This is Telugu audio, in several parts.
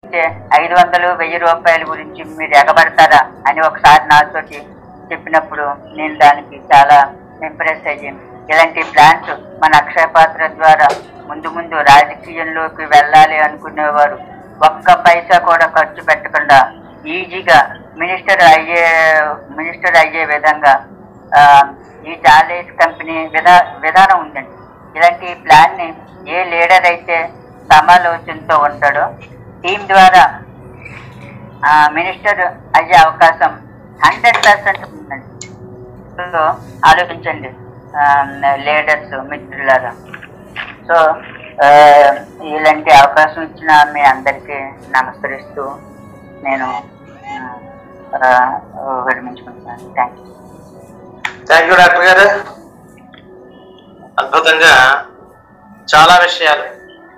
అంటే ఐదు వందలు వెయ్యి రూపాయల గురించి మీరు ఎగబడతారా అని ఒకసారి నాతోటి చెప్పినప్పుడు నేను దానికి చాలా ఇంప్రెస్ అయ్యాను ఇలాంటి ప్లాన్స్ మన అక్షయ పాత్ర ద్వారా ముందు ముందు రాజకీయంలోకి వెళ్ళాలి అనుకునేవారు ఒక్క పైసా కూడా ఖర్చు పెట్టకుండా ఈజీగా మినిస్టర్ అయ్యే మినిస్టర్ అయ్యే విధంగా ఆ, ఈ జాలేస్ కంపెనీ విధా విధానం ఉందండి ఇలాంటి ప్లాన్ ని ఏ లీడర్ అయితే సమాలోచనతో ఉంటాడో టీం ద్వారా ఆ, మినిస్టర్ అయ్యే అవకాశం హండ్రెడ్ పర్సెంట్ ఉందండి సో ఆలోచించండి లీడర్స్ మిత్రులారా సో ఆ, ఇలాంటి అవకాశం ఇచ్చిన మీ అందరికీ నమస్కరిస్తూ నేను ఆ, విరమించుకుంటున్నాను thank you thank you doctor గారు అద్భుతంగా చాలా విషయాలు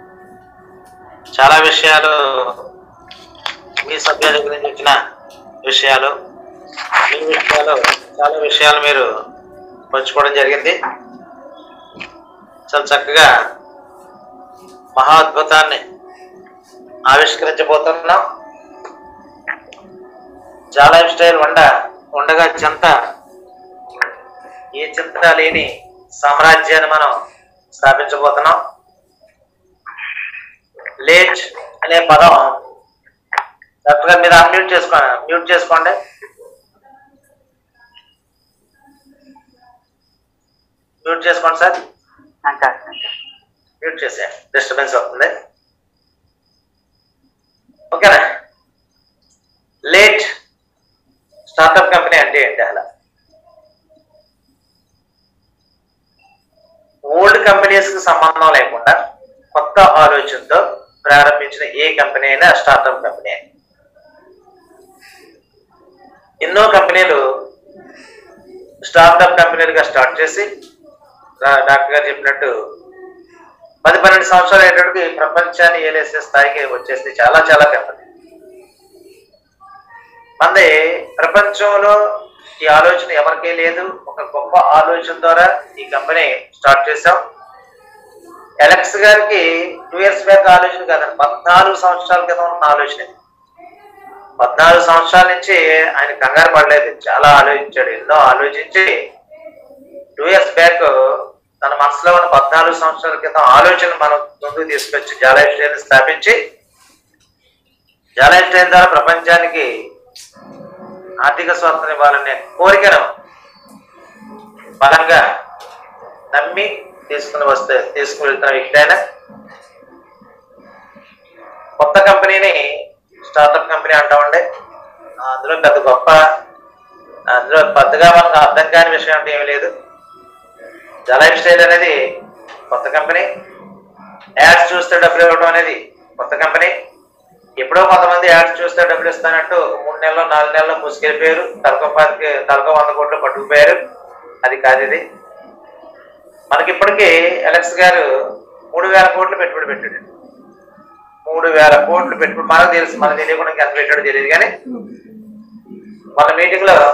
చాలా విషయాలు మీ సభ్యుల గురించి వచ్చిన విషయాలు మీ విషయాలు చాలా విషయాలు మీరు పంచుకోవడం జరిగింది చాలా చక్కగా మహా అద్భుతాన్ని ఆవిష్కరించబోతున్నాం చాలా స్టైల్ వండ ఉండగా చెంత ఏ చింత లేని సామ్రాజ్యాన్ని మనం స్థాపించబోతున్నాం లేట్ అనే పదం డాక్టర్ గారు మీరు అన్మ్యూట్ చేసుకోండి మ్యూట్ చేసుకోండి మ్యూట్ చేసుకోండి సార్ అంతా మ్యూట్ చేసే డిస్టర్బెన్స్ అవుతుంది ఓకేనా లేట్ స్టార్టప్ కంపెనీ అంటే ఏంటి అలా ఓల్డ్ కంపెనీస్ కి సంబంధం లేకుండా కొత్త ఆలోచనతో ప్రారంభించిన ఏ కంపెనీ అయినా స్టార్టప్ కంపెనీ ఎన్నో కంపెనీలు స్టార్టప్ కంపెనీలుగా స్టార్ట్ చేసి డా- డాక్టర్ గారు చెప్పినట్టు పది పన్నెండు సంవత్సరాలు అయ్యేటప్పటికి ప్రపంచాన్ని ఏలేసే స్థాయికి వచ్చేసి చాలా చాలా కంపెనీ మంది ప్రపంచంలో ఈ ఆలోచన ఎవరికీ లేదు ఒక గొప్ప ఆలోచన ద్వారా ఈ కంపెనీ స్టార్ట్ చేసాం ఎలక్స్ గారికి టూ ఇయర్స్ బ్యాక్ ఆలోచన కాదండి పద్నాలుగు సంవత్సరాల క్రితం ఉన్న ఆలోచన ఇది. పద్నాలుగు సంవత్సరాల నుంచి ఆయన కంగారు పడలేదు చాలా ఆలోచించాడు ఎన్నో ఆలోచించి టూ ఇయర్స్ బ్యాక్ తన మనసులో ఉన్న పద్నాలుగు సంవత్సరాల క్రితం ఆలోచన మనం ముందుకు తీసుకొచ్చి జాలైఫ్ ట్రైన్ స్థాపించి జాలైఫ్ ట్రైన్ ద్వారా ప్రపంచానికి ఆర్థిక స్వాతంత్రం ఇవ్వాలనే కోరికను బలంగా నమ్మి తీసుకుని వస్తే తీసుకుని వెళ్తున్న వ్యక్తి ఆయన కొత్త కంపెనీని స్టార్టప్ కంపెనీ అంటామండి అందులో పెద్ద గొప్ప అందులో పెద్దగా మనకు అర్థం కాని విషయం అంటే ఏమీ లేదు జలైఫ్ స్టైల్ అనేది కొత్త కంపెనీ యాడ్స్ చూస్తే డబ్బులు ఇవ్వడం అనేది కొత్త కంపెనీ ఎప్పుడో కొంతమంది యాడ్స్ చూస్తే డబ్బులు ఇస్తానంటూ ఒక మూడు నెలలు నాలుగు నెలలు ముసుకెళ్ళిపోయారు తలకో పాతికి తలకో వంద కోట్లు పట్టుకుపోయారు అది కాదు ఇది మనకి ఇప్పటికీ ఎలక్స్ గారు మూడు వేల కోట్లు పెట్టుబడి పెట్టాడు మూడు వేల కోట్లు పెట్టుబడి మనకు తెలుసు మనకు తెలియకుండా ఎంత పెట్టాడో తెలియదు కానీ మన మీటింగ్ లో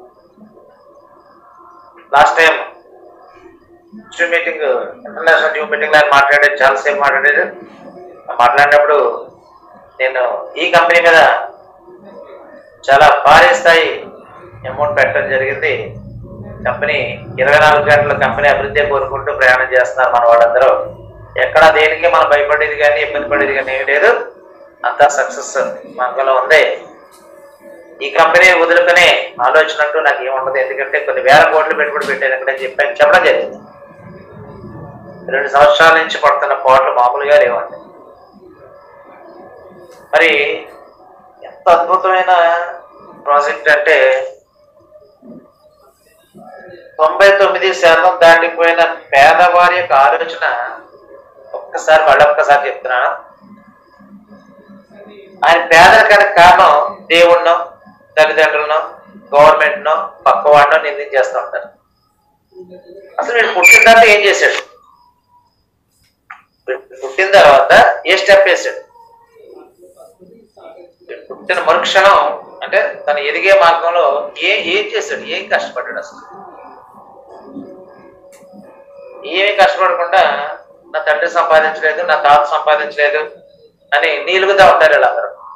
last time Zoom meeting international Zoom meeting లో ఆయన మాట్లాడాడు చాలాసేపు మాట్లాడాడు మాట్లాడినప్పుడు నేను ఈ కంపెనీ మీద చాలా భారీ స్థాయి అమౌంట్ పెట్టడం జరిగింది కంపెనీ ఇరవై నాలుగు గంటల కంపెనీ అభివృద్ధి కోరుకుంటూ ప్రయాణం చేస్తున్నారు మన వాళ్ళందరూ ఎక్కడ దేనికి మనం భయపడేది కానీ ఇబ్బంది పడేది కానీ ఏమీ లేదు అంతా సక్సెస్ మనలో ఉంది ఈ కంపెనీ వదులుకునే ఆలోచన అంటూ నాకు ఏముండదు ఎందుకంటే కొన్ని వేల కోట్లు పెట్టుబడి పెట్టాను ఇక్కడ చెప్పాను చెప్పడం జరిగింది రెండు సంవత్సరాల నుంచి పడుతున్న పోట్లు మామూలుగా లేవండి మరి ఎంత అద్భుతమైన ప్రాజెక్ట్ అంటే తొంభై తొమ్మిది శాతం దాటిపోయిన పేదవారి యొక్క ఆలోచన ఒక్కసారి మళ్ళీ ఒక్కసారి చెప్తున్నాను ఆయన పేదరికానికి కారణం దేవుణ్ణో తల్లిదండ్రులను గవర్నమెంట్నో పక్క వాడినో నిందించేస్తూ ఉంటారు అసలు వీడు పుట్టిన తర్వాత ఏం చేశాడు వీడు పుట్టిన తర్వాత ఏ స్టెప్ వేసాడు వీడు పుట్టిన మరుక్షణం అంటే తను ఎదిగే మార్గంలో ఏ ఏం చేశాడు ఏం కష్టపడ్డాడు అసలు ఏమీ కష్టపడకుండా నా తండ్రి సంపాదించలేదు నా తాత సంపాదించలేదు అని నీలుగుతా ఉంటారు వీళ్ళందరూ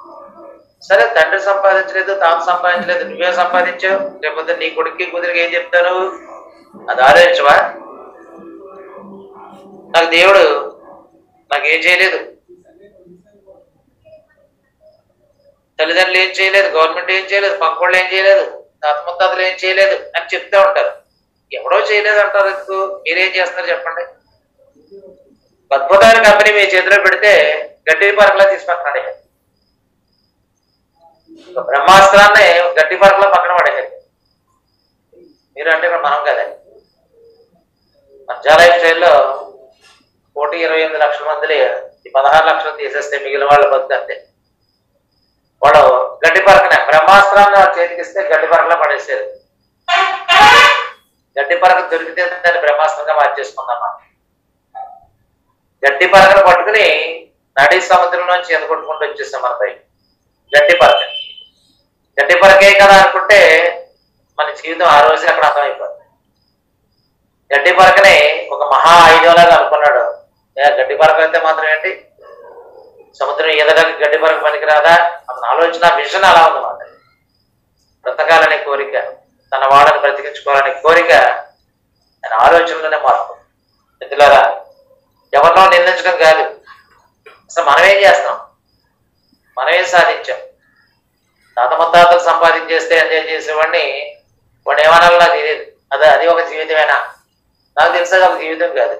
సరే తండ్రి సంపాదించలేదు తాను సంపాదించలేదు నువ్వే సంపాదించావు లేకపోతే నీ కొడుక్కి కుదిరికి ఏం చెప్తాను అది ఆలోచించవా నాకు దేవుడు నాకు ఏం చేయలేదు తల్లిదండ్రులు ఏం చేయలేదు గవర్నమెంట్ ఏం చేయలేదు పక్కోళ్ళు ఏం చేయలేదు తాత ముత్తాతలు ఏం చేయలేదు అని చెప్తూ ఉంటారు ఎవడో చేయలేదు అంటారు ఎందుకు మీరేం చేస్తున్నారు చెప్పండి అద్భుతమైన కంపెనీ మీ చేతిలో పెడితే గడ్డి పరకలా తీసుకుంటున్నాడు ఇక. ఒక బ్రహ్మాస్త్రాన్ని గడ్డి పరకలా పక్కన పడేయాలి మీరు అంటే ఇక్కడ మనం కదా మన జాలైఫ్ స్టైల్లో కోటి ఇరవై ఎనిమిది లక్షల మందిని ఈ పదహారు లక్షలు తీసేస్తే మిగిలిన వాళ్ళ బతుకు అంతే వాడు గడ్డి పరకనే బ్రహ్మాస్త్రాన్ని వాళ్ళ చేతికి ఇస్తే గడ్డి పరకలా పడేసేది గడ్డి పరక దొరికితే దాన్ని బ్రహ్మాస్త్రంగా మార్చేసుకుందాం మనం గడ్డి పరకను పట్టుకుని నడి సముద్రంలోంచి ఎంత కొట్టుకుంటూ వచ్చేస్తాం మన పై గడ్డి పరక గడ్డి పరకే కదా అనుకుంటే మన జీవితం ఆ రోజే అక్కడ అర్థమైపోతుంది గడ్డి పరకని ఒక మహా ఆయుధంలాగా అనుకున్నాడు ఏ గడ్డి పరక అయితే మాత్రం ఏంటి సముద్రం ఎదడానికి గడ్డి పరక పనికిరాదా అన్న ఆలోచన విజన్ అలా ఉందన్నమాట బ్రతకాలనే కోరిక తన వాళ్ళని బ్రతికించుకోవాలనే కోరిక ఆయన ఆలోచనలోనే మార్పు మిత్రులారా ఎవరినో నిందించడం కాదు అసలు మనం ఏం చేస్తాం మనం ఏం సాధించాం తాత ముత్తాతలు సంపాదించేస్తే ఎంజాయ్ చేసేవాడిని వాడు ఏమనాలో నాకు తెలియదు అదే అది ఒక జీవితమేనా నాకు తెలిసేది ఒక జీవితం కాదు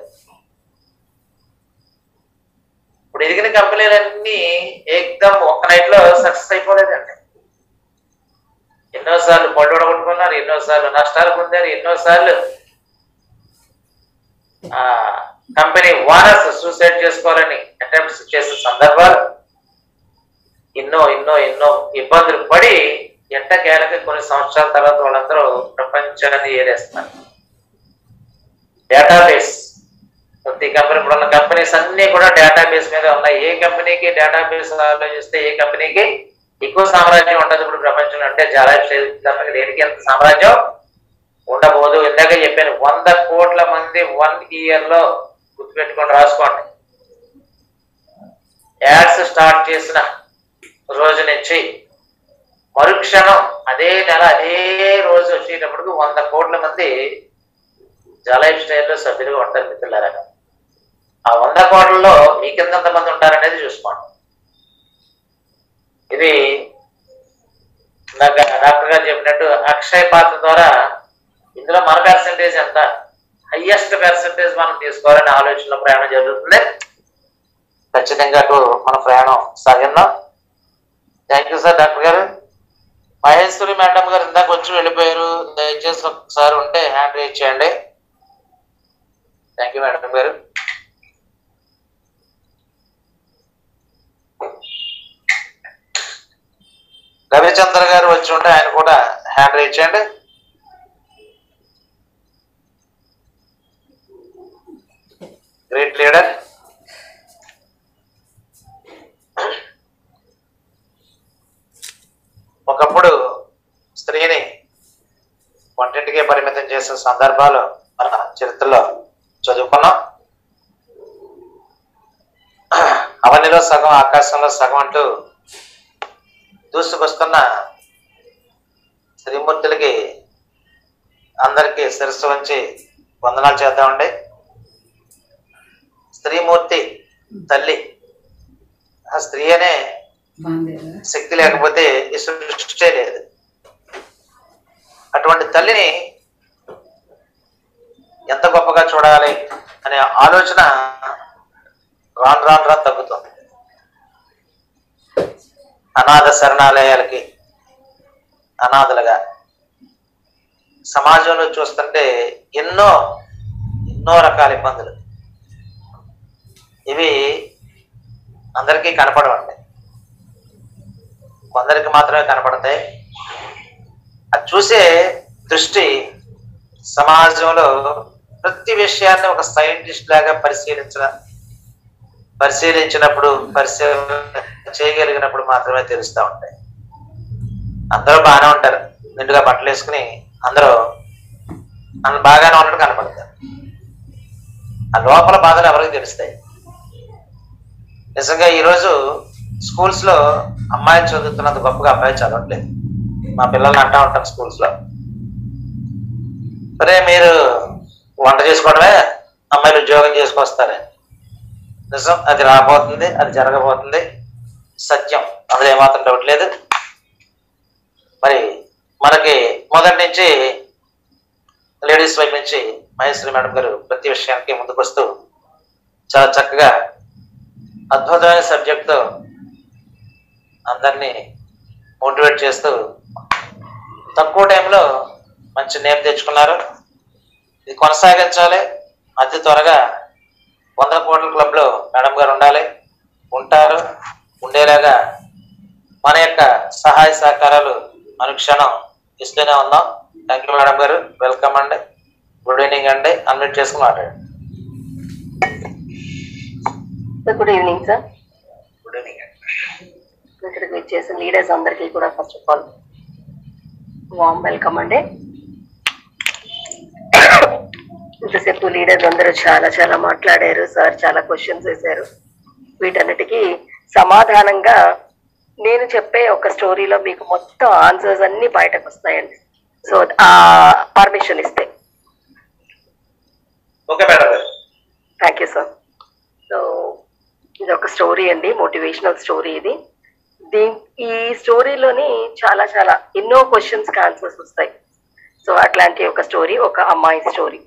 ఇప్పుడు ఎదిగిన కంపెనీలన్నీ ఏకదం ఒక్క నైట్ లో సక్సెస్ అయిపోలేదండి ఎన్నోసార్లు పళ్ళు కొట్టుకున్నారు ఎన్నోసార్లు నష్టాలు పొందారు ఎన్నోసార్లు ఆ కంపెనీ ఓనర్స్ సూసైడ్ చేసుకోవాలని అటెంప్ట్స్ చేసే సందర్భాలు ఎన్నో ఎన్నో ఎన్నో ఇబ్బందులు పడి ఎట్టకేలకి కొన్ని సంవత్సరాల తర్వాత వాళ్ళందరూ ప్రపంచాన్ని ఏరేస్తున్నారు డేటాబేస్ ప్రతి కంపెనీ ఇప్పుడు ఉన్న కంపెనీస్ అన్ని కూడా డేటాబేస్ మీద ఉన్నాయి ఏ కంపెనీకి డేటాబేస్ ఆలోచిస్తే ఏ కంపెనీకి ఎక్కువ సామ్రాజ్యం ఉండదు ఇప్పుడు ప్రపంచంలో అంటే చాలా తప్ప దేనికి ఎంత సామ్రాజ్యం ఉండబోదు ఇందాక చెప్పాను వంద కోట్ల మంది వన్ ఇయర్ లో గుర్తుపెట్టుకొని రాసుకోండి యాడ్స్ స్టార్ట్ చేసిన రోజు నుంచి మరుక్షణం అదే నెల అదే రోజు వచ్చేటప్పటికి వంద కోట్ల మంది జలైఫ్ స్టైల్లో సభ్యులుగా ఉంటారు మిత్రులారా ఆ వంద కోట్లలో మీ కింద ఎంతమంది ఉంటారనేది చూసుకోండి ఇది ఇందాక డాక్టర్ గారు చెప్పినట్టు అక్షయ పాత్ర ద్వారా ఇందులో మన పర్సంటేజ్ ఎంత హయ్యెస్ట్ పర్సంటేజ్ మనం తీసుకోవాలనే ఆలోచనలో ప్రయాణం జరుగుతుంది ఖచ్చితంగా అటు మన ప్రయాణం సాగిద్దాం థ్యాంక్ యూ సార్ డాక్టర్ గారు మహేశ్వరి మేడం గారు ఇందాక వచ్చి వెళ్ళిపోయారు దయచేసి ఒకసారి ఉంటే హ్యాండ్ రేజ్ చేయండి థ్యాంక్ యూ మేడం గారు రవిచంద్ర గారు వచ్చి ఉంటే ఆయన కూడా హ్యాండ్ రేజ్ చేయండి గ్రేట్ లీడర్ ఒకప్పుడు స్త్రీని వంటింటికే పరిమితం చేసిన సందర్భాలు మన చరిత్రలో చదువుకున్నాం అవనిలో సగం ఆకాశంలో సగం అంటూ దూసుకొస్తున్న శ్రీమూర్తులకి అందరికీ శిరస్సు వంచి వందనాలు చేద్దామండి స్త్రీమూర్తి తల్లి ఆ స్త్రీ అనే బాగుందేరా శక్తి లేకపోతే ఈ సృష్టి లేదు అటువంటి తల్లిని ఎంత గొప్పగా చూడాలి అనే ఆలోచన రాను రాను రాను తగ్గుతుంది అనాథ శరణాలయాలకి అనాథలుగా సమాజంలో చూస్తుంటే ఎన్నో ఎన్నో రకాల ఇబ్బందులు ఇవి అందరికీ కనపడవండి కొందరికి మాత్రమే కనపడతాయి అది చూసే దృష్టి సమాజంలో ప్రతి విషయాన్ని ఒక సైంటిస్ట్ లాగా పరిశీలించడం పరిశీలించినప్పుడు పరిశీలన చేయగలిగినప్పుడు మాత్రమే తెలుస్తూ ఉంటాయి అందరూ బాగానే ఉంటారు నిండుగా బట్టలు వేసుకుని అందరూ అందరూ బాగానే ఉన్నట్టు కనపడతారు ఆ లోపల బాధలు ఎవరికి తెలుస్తాయి నిజంగా ఈరోజు స్కూల్స్ లో అమ్మాయిలు చదువుతున్నంత గొప్పగా అబ్బాయిలు చదవట్లేదు మా పిల్లల్ని అంటా ఉంటాను స్కూల్స్ లో సరే మీరు వంట చేసుకోవడమే అమ్మాయిలు ఉద్యోగం చేసుకొస్తారే నిజం అది రాబోతుంది అది జరగబోతుంది సత్యం అందులో ఏమాత్రం డౌట్ లేదు మరి మనకి మొదటి నుంచి లేడీస్ వైపు నుంచి మహేశ్వరి మేడం గారు ప్రతి విషయానికి ముందుకు వస్తూ చాలా చక్కగా అద్భుతమైన సబ్జెక్ట్తో అందరినీ మోటివేట్ చేస్తూ తక్కువ టైంలో మంచి నేమ్ తెచ్చుకున్నారు ఇది కొనసాగించాలి అతి త్వరగా వంద కోట్ల క్లబ్లో మేడం గారు ఉండాలి ఉంటారు ఉండేలాగా మన యొక్క సహాయ సహకారాలు అనుక్షణం ఇస్తూనే ఉన్నాం థ్యాంక్ యూ మేడం గారు వెల్కమ్ అండి గుడ్ ఈవినింగ్ అండి అన్మిట్ చేసుకుని మాట్లాడండి good evening sir good evening అండి ఇక్కడికి వచ్చేసిన లీడర్స్ అందరికీ కూడా first of all warm welcome అండి ఇంతసేపు లీడర్స్ అందరూ చాలా చాలా మాట్లాడారు సార్ చాలా క్వశ్చన్స్ వేశారు వీటన్నిటికీ సమాధానంగా నేను చెప్పే ఒక స్టోరీలో మీకు మొత్తం ఆన్సర్స్ అన్ని బయటకు వస్తాయండి సో ఆ పర్మిషన్ ఇస్తే ఓకే మేడం గారు థ్యాంక్ యూ సార్ సో ఇది ఒక స్టోరీ అండి మోటివేషనల్ స్టోరీ ఇది దీ ఈ స్టోరీలోని చాలా చాలా ఎన్నో క్వశ్చన్స్ కి ఆన్సర్స్ వస్తాయి సో అట్లాంటి ఒక స్టోరీ ఒక అమ్మాయి స్టోరీ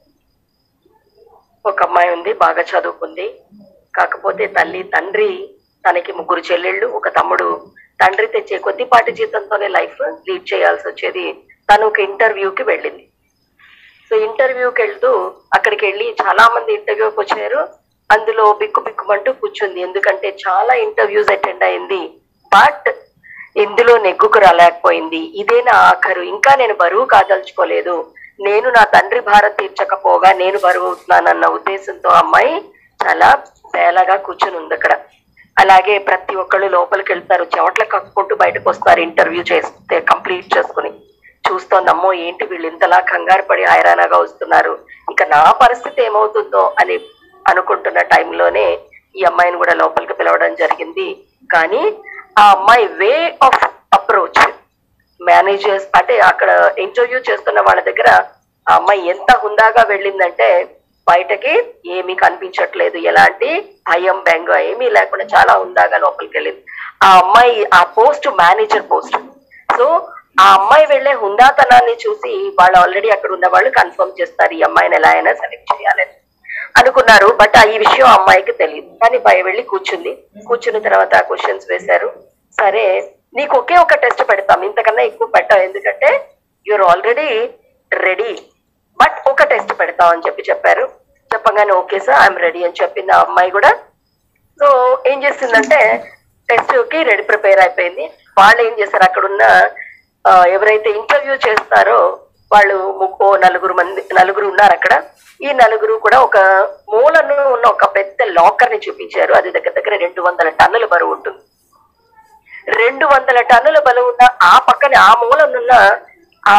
ఒక అమ్మాయి ఉంది బాగా చదువుకుంది కాకపోతే తల్లి తండ్రి తనకి ముగ్గురు చెల్లెళ్ళు ఒక తమ్ముడు తండ్రి తెచ్చే కొద్దిపాటి జీతంతోనే లైఫ్ లీడ్ చేయాల్సి వచ్చేది తను ఒక ఇంటర్వ్యూకి వెళ్ళింది సో ఇంటర్వ్యూకి వెళ్తూ అక్కడికి వెళ్ళి చాలా మంది ఇంటర్వ్యూకి వచ్చారు అందులో బిక్కు బిక్కుమంటూ కూర్చుంది ఎందుకంటే చాలా ఇంటర్వ్యూస్ అటెండ్ అయింది బట్ ఇందులో నెగ్గుకు రాలేకపోయింది ఇదే నా ఆఖరు ఇంకా నేను బరువు కాదలుచుకోలేదు నేను నా తండ్రి భారం తీర్చకపోగా నేను బరువు అవుతున్నానన్న ఉద్దేశంతో అమ్మాయి చాలా పేలగా కూర్చుని ఉంది అక్కడ అలాగే ప్రతి ఒక్కళ్ళు లోపలికి వెళ్తారు చెమట్ల కక్కుంటూ బయటకు వస్తారు ఇంటర్వ్యూ చేస్తే కంప్లీట్ చేసుకుని చూస్తోందమ్మో ఏంటి వీళ్ళు ఇంతలా కంగారు పడి హైరానాగా వస్తున్నారు ఇంకా నా పరిస్థితి ఏమవుతుందో అని అనుకుంటున్న టైంలోనే ఈ అమ్మాయిని కూడా లోపలికి పిలవడం జరిగింది కానీ ఆ అమ్మాయి వే ఆఫ్ అప్రోచ్ మేనేజర్స్ అంటే అక్కడ ఇంటర్వ్యూ చేస్తున్న వాళ్ళ దగ్గర ఆ అమ్మాయి ఎంత హుందాగా వెళ్ళిందంటే బయటకి ఏమీ కనిపించట్లేదు ఎలాంటి భయం బెంగ ఏమీ లేకుండా చాలా హుందాగా లోపలికి వెళ్ళింది ఆ అమ్మాయి ఆ పోస్ట్ మేనేజర్ పోస్ట్ సో ఆ అమ్మాయి వెళ్ళే హుందాతనాన్ని చూసి వాళ్ళు ఆల్రెడీ అక్కడ ఉన్న వాళ్ళు కన్ఫర్మ్ చేస్తారు ఈ అమ్మాయిని ఎలా అయినా సెలెక్ట్ చేయాలని అనుకున్నారు బట్ ఈ విషయం ఆ అమ్మాయికి తెలియదు కానీ భయ వెళ్ళి కూర్చుంది కూర్చున్న తర్వాత క్వశ్చన్స్ వేశారు సరే నీకు ఒకే ఒక టెస్ట్ పెడతాం ఇంతకన్నా ఎక్కువ పెట్టాం ఎందుకంటే యూఆర్ ఆల్రెడీ రెడీ బట్ ఒక టెస్ట్ పెడతాం అని చెప్పి చెప్పారు చెప్పగానే ఓకే సార్ ఐఎమ్ రెడీ అని చెప్పింది ఆ అమ్మాయి కూడా సో ఏం చేస్తుందంటే టెస్ట్ కి రెడీ ప్రిపేర్ అయిపోయింది వాళ్ళు ఏం చేస్తారు అక్కడ ఉన్న ఆ, ఎవరైతే ఇంటర్వ్యూ చేస్తారో వాళ్ళు ముగ్గు నలుగురు మంది నలుగురు ఉన్నారు అక్కడ ఈ నలుగురు కూడా ఒక మూలను ఉన్న ఒక పెద్ద లాకర్ ని చూపించారు అది దగ్గర దగ్గర రెండు వందల టన్నుల బరువు ఉంటుంది రెండు వందల టన్నుల బరువు ఉన్న ఆ పక్కన ఆ మూలనున్న ఆ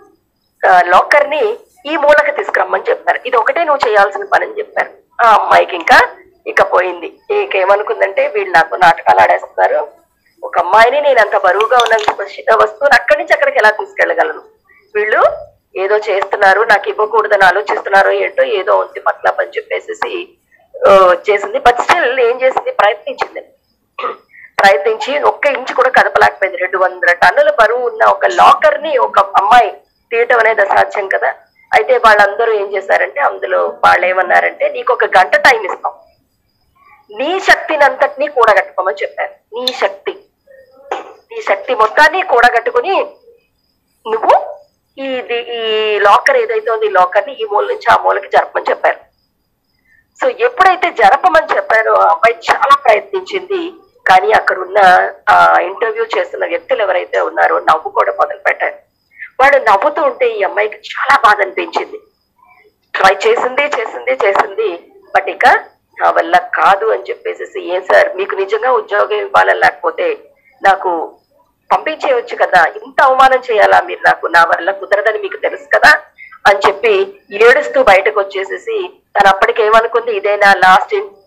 లాకర్ ని ఈ మూలకి తీసుకురమ్మని చెప్పారు ఇది ఒకటే నువ్వు చేయాల్సిన పని అని చెప్పారు ఆ అమ్మాయికి ఇంకా ఇక పోయింది ఇక ఏమనుకుందంటే వీళ్ళు నాకు నాటకాలు ఆడేస్తున్నారు ఒక అమ్మాయిని నేను అంత బరువుగా ఉన్న విష- వస్తువుని అక్కడి నుంచి అక్కడికి ఎలా తీసుకెళ్ళగలను వీళ్ళు ఏదో చేస్తున్నారు నాకు ఇవ్వకూడదని ఆలోచిస్తున్నారు ఏంటో ఏదో ఉంది పట్ల అని చెప్పేసి ఆ, చేసింది బట్ స్టిల్ ఏం చేసింది ప్రయత్నించింది ప్రయత్నించి ఒక్క ఇంచు కూడా కదపలేకపోయింది రెండు వందల టన్నుల బరువు ఉన్న ఒక లాకర్ ని ఒక అమ్మాయి తీయటం అనేది అసాధ్యం కదా అయితే వాళ్ళందరూ ఏం చేశారంటే అందులో వాళ్ళు ఏమన్నారంటే నీకు ఒక గంట టైం ఇస్తాం నీ శక్తిని అంతటినీ కూడగట్టుకోమని చెప్పారు నీ శక్తి నీ శక్తి మొత్తాన్ని కూడగట్టుకుని నువ్వు ఈ ఇది- ఈ లాకర్ ఏదైతే ఉంది ఈ లాకర్ ని ఈ మూల నుంచి ఆ మూలకి జరపమని చెప్పారు సో ఎప్పుడైతే జరపమని చెప్పారో ఆ అమ్మాయి చాలా ప్రయత్నించింది కానీ అక్కడ ఉన్న ఆ ఇంటర్వ్యూ చేస్తున్న వ్యక్తులు ఎవరైతే ఉన్నారో నవ్వుకోవడం మొదలు పెట్టారు వాడు నవ్వుతూ ఉంటే ఈ అమ్మాయికి చాలా బాధ అనిపించింది ట్రై చేసింది చేసింది చేసింది బట్ ఇక నా వల్ల కాదు అని చెప్పేసి ఏం సార్ మీకు నిజంగా ఉద్యోగం ఇవ్వాలని లేకపోతే నాకు పంపించేయచ్చు కదా ఇంత అవమానం చేయాలా మీరు నాకు నా వల్ల కుదరదని మీకు తెలుసు కదా అని చెప్పి ఏడుస్తూ బయటకు వచ్చేసేసి తను అప్పటికి ఏమనుకుంది ఇదే నా లాస్ట్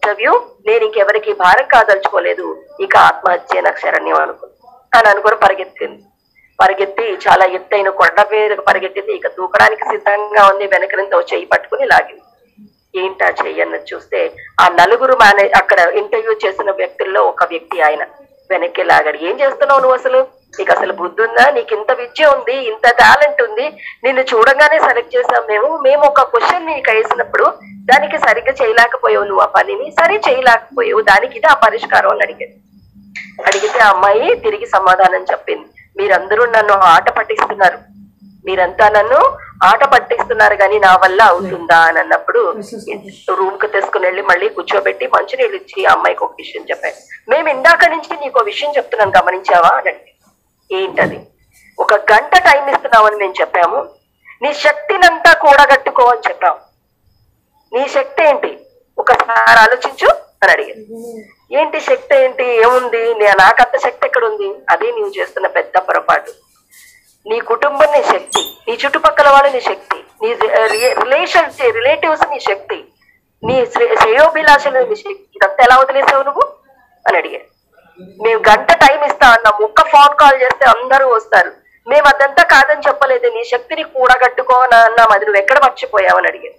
ఇంటర్వ్యూ నేను ఇంకెవరికి భారం కాదలుచుకోలేదు ఇక ఆత్మహత్య నాకు శరణ్యం అనుకో అని అనుకుని పరిగెత్తింది పరిగెత్తి చాలా ఎత్తైన కొండ మీద పరిగెత్తింది ఇక దూకడానికి సిద్ధంగా ఉంది వెనకరింత చెయ్యి పట్టుకుని లాగింది ఏంటా చెయ్యన్నది చూస్తే ఆ నలుగురు మేనే అక్కడ ఇంటర్వ్యూ చేసిన వ్యక్తుల్లో ఒక వ్యక్తి ఆయన వెనక్కి లాగాడు ఏం చేస్తున్నావు నువ్వు అసలు నీకు అసలు బుద్ధి ఉందా నీకు ఇంత విద్య ఉంది ఇంత టాలెంట్ ఉంది నిన్ను చూడగానే సెలెక్ట్ చేసాం మేము మేము ఒక క్వశ్చన్ నీకు వేసినప్పుడు దానికి సరిగ్గా చేయలేకపోయావు నువ్వు ఆ పనిని సరే చేయలేకపోయావు దానికి ఇది ఆ పరిష్కారం అని అడిగాడు అడిగితే ఆ అమ్మాయి తిరిగి సమాధానం చెప్పింది మీరందరూ నన్ను ఆట పట్టిస్తున్నారు మీరంతా నన్ను ఆట పట్టిస్తున్నారు కానీ నా వల్ల అవుతుందా అని అన్నప్పుడు రూమ్ కు తీసుకుని వెళ్ళి మళ్ళీ కూర్చోబెట్టి మంచినీళ్ళు ఇచ్చి ఆ అమ్మాయికి ఒక విషయం చెప్పాను మేము ఇందాక నుంచి నీకు ఒక విషయం చెప్తున్నాను గమనించావా అని అడిగాడు. ఏంటది ఒక గంట టైం ఇస్తున్నామని మేము చెప్పాము నీ శక్తినంతా కూడగట్టుకో అని చెప్పాము నీ శక్తి ఏంటి ఒకసారి ఆలోచించు అని అడిగాను ఏంటి శక్తి ఏంటి ఏముంది నే- నాకంత శక్తి ఎక్కడ ఉంది అదే నీవు చేస్తున్న పెద్ద పొరపాటు నీ కుటుంబం నీ శక్తి నీ చుట్టుపక్కల వాళ్ళు నీ శక్తి నీ రిలేషన్స్ రిలేటివ్స్ నీ శక్తి నీ శ్రే- శ్రేయోభిలాషలు నీ శక్తి ఇదంతా ఎలా వదిలేసావు నువ్వు అని అడిగాను మేము గంట టైం ఇస్తా అన్నాం ఒక్క ఫోన్ కాల్ చేస్తే అందరూ వస్తారు మేము అదంతా కాదని చెప్పలేదు నీ శక్తిని కూడగట్టుకో అని అన్నాం అది నువ్వు ఎక్కడ మర్చిపోయావని అడిగాను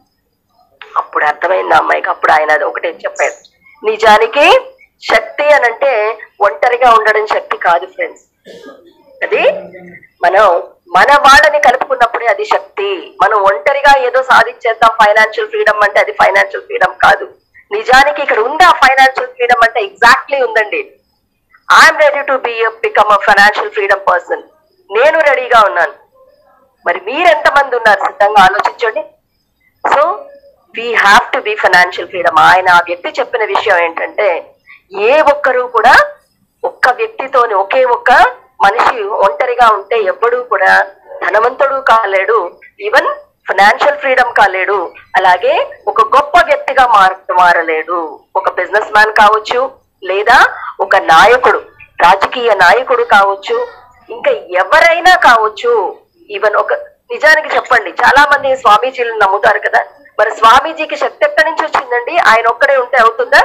అప్పుడు అర్థమైంది ఆ అమ్మాయికి అప్పుడు ఆయన అది ఒకటే చెప్పాడు నిజానికి శక్తి అని అంటే ఒంటరిగా ఉండడం శక్తి కాదు ఫ్రెండ్స్ అది మనం మన వాళ్ళని కలుపుకున్నప్పుడే అది శక్తి మనం ఒంటరిగా ఏదో సాధించేద్దాం ఫైనాన్షియల్ ఫ్రీడమ్ అంటే అది ఫైనాన్షియల్ ఫ్రీడమ్ కాదు నిజానికి ఇక్కడ ఉంది ఆ ఫైనాన్షియల్ ఫ్రీడమ్ అంటే ఎగ్జాక్ట్లీ ఉందండి I'm ready to be become a financial freedom person నేను రెడీగా ఉన్నాను మరి మీరు ఎంతమంది ఉన్నారు సిద్ధంగా ఆలోచించండి so we have to be financial freedom ఆయన ఆ వ్యక్తి చెప్పిన విషయం ఏంటంటే ఏ ఒక్కరు కూడా ఒక్క వ్యక్తితోని ఒకే ఒక్క మనిషి ఒంటరిగా ఉంటే ఎవ్వడూ కూడా ధనవంతుడు కాలేడు ఈవెన్ ఫైనాన్షియల్ ఫ్రీడమ్ కాలేడు అలాగే ఒక గొప్ప వ్యక్తిగా మార మారలేడు ఒక బిజినెస్ మ్యాన్ కావచ్చు లేదా ఒక నాయకుడు రాజకీయ నాయకుడు కావచ్చు ఇంకా ఎవరైనా కావచ్చు ఈవెన్ ఒక నిజానికి చెప్పండి చాలా మంది స్వామీజీలు నమ్ముతారు కదా మరి స్వామీజీకి శక్తి ఎక్కడి నుంచి వచ్చిందండి ఆయన ఒక్కడే ఉంటే అవుతుందా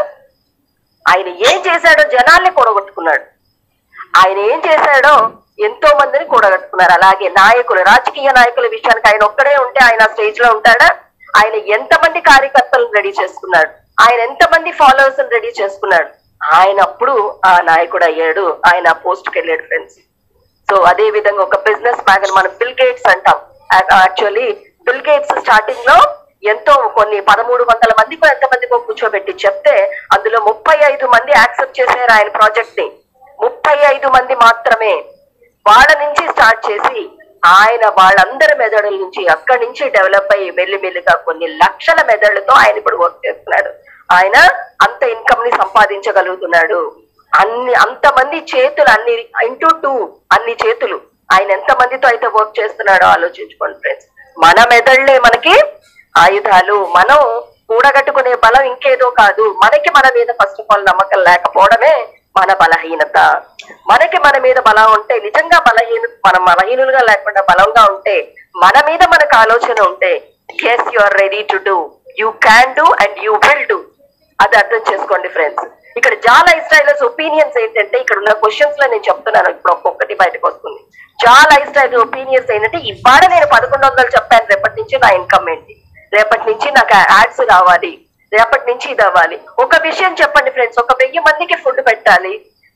ఆయన ఏం చేశాడో జనాల్ని కూడగొట్టుకున్నాడు ఆయన ఏం చేశాడో ఎంతో మందిని కూడగట్టుకున్నారు అలాగే నాయకులు రాజకీయ నాయకుల విషయానికి ఆయన ఒక్కడే ఉంటే ఆయన స్టేజ్ లో ఉంటాడా ఆయన ఎంతమంది కార్యకర్తలను రెడీ చేసుకున్నాడు ఆయన ఎంతమంది ఫాలోవర్స్ రెడీ చేసుకున్నాడు ఆయన అప్పుడు ఆ నాయకుడు అయ్యాడు ఆయన పోస్ట్ కి వెళ్ళాడు ఫ్రెండ్స్ సో అదే విధంగా ఒక బిజినెస్ మ్యాగన్ మనం బిల్ గేట్స్ అంటాం యాక్చువల్లీ బిల్ గేట్స్ స్టార్టింగ్ లో ఎంతో కొన్ని పదమూడు వందల మందికో ఎంతమందికో కూర్చోబెట్టి చెప్తే అందులో ముప్పై ఐదు మంది యాక్సెప్ట్ చేశారు ఆయన ప్రాజెక్ట్ ని ముప్పై ఐదు మంది మాత్రమే వాళ్ళ నుంచి స్టార్ట్ చేసి ఆయన వాళ్ళందరి మెదడుల నుంచి అక్కడి నుంచి డెవలప్ అయ్యి మెల్లిమెల్లిగా కొన్ని లక్షల మెదడులతో ఆయన ఇప్పుడు వర్క్ చేస్తున్నాడు ఆయన అంత ఇన్కమ్ ని సంపాదించగలుగుతున్నాడు అన్ని అంతమంది చేతులు అన్ని ఇంటూ టూ అన్ని చేతులు ఆయన ఎంత మందితో అయితే వర్క్ చేస్తున్నాడో ఆలోచించుకోండి ఫ్రెండ్స్ మన మెదళ్లే మనకి ఆయుధాలు మనం కూడగట్టుకునే బలం ఇంకేదో కాదు మనకి మన మీద ఫస్ట్ ఆఫ్ ఆల్ నమ్మకం లేకపోవడమే మన బలహీనత మనకి మన మీద బలం ఉంటే నిజంగా బలహీన మనం బలహీనులుగా లేకుండా బలంగా ఉంటే మన మీద మనకు ఆలోచన ఉంటే yes you are ready to do you can do and you will do అది అర్థం చేసుకోండి ఫ్రెండ్స్ ఇక్కడ చాలా ఇస్రాయలర్స్ ఒపీనియన్స్ ఏంటంటే ఇక్కడ ఉన్న క్వశ్చన్స్ లో నేను చెప్తున్నాను ఇప్పుడు ఒక్కొక్కటి బయటకు వస్తుంది చాలా ఇస్రాయల్ ఒపీనియన్స్ ఏంటంటే ఇవాళ నేను పదకొండు వందలు చెప్పాను రేపటి నుంచి నా ఇన్కమ్ ఏంటి రేపటి నుంచి నాకు యాడ్స్ రావాలి రేపటి నుంచి ఇది అవ్వాలి ఒక విషయం చెప్పండి ఫ్రెండ్స్ ఒక వెయ్యి మందికి ఫుడ్ పెట్టాలి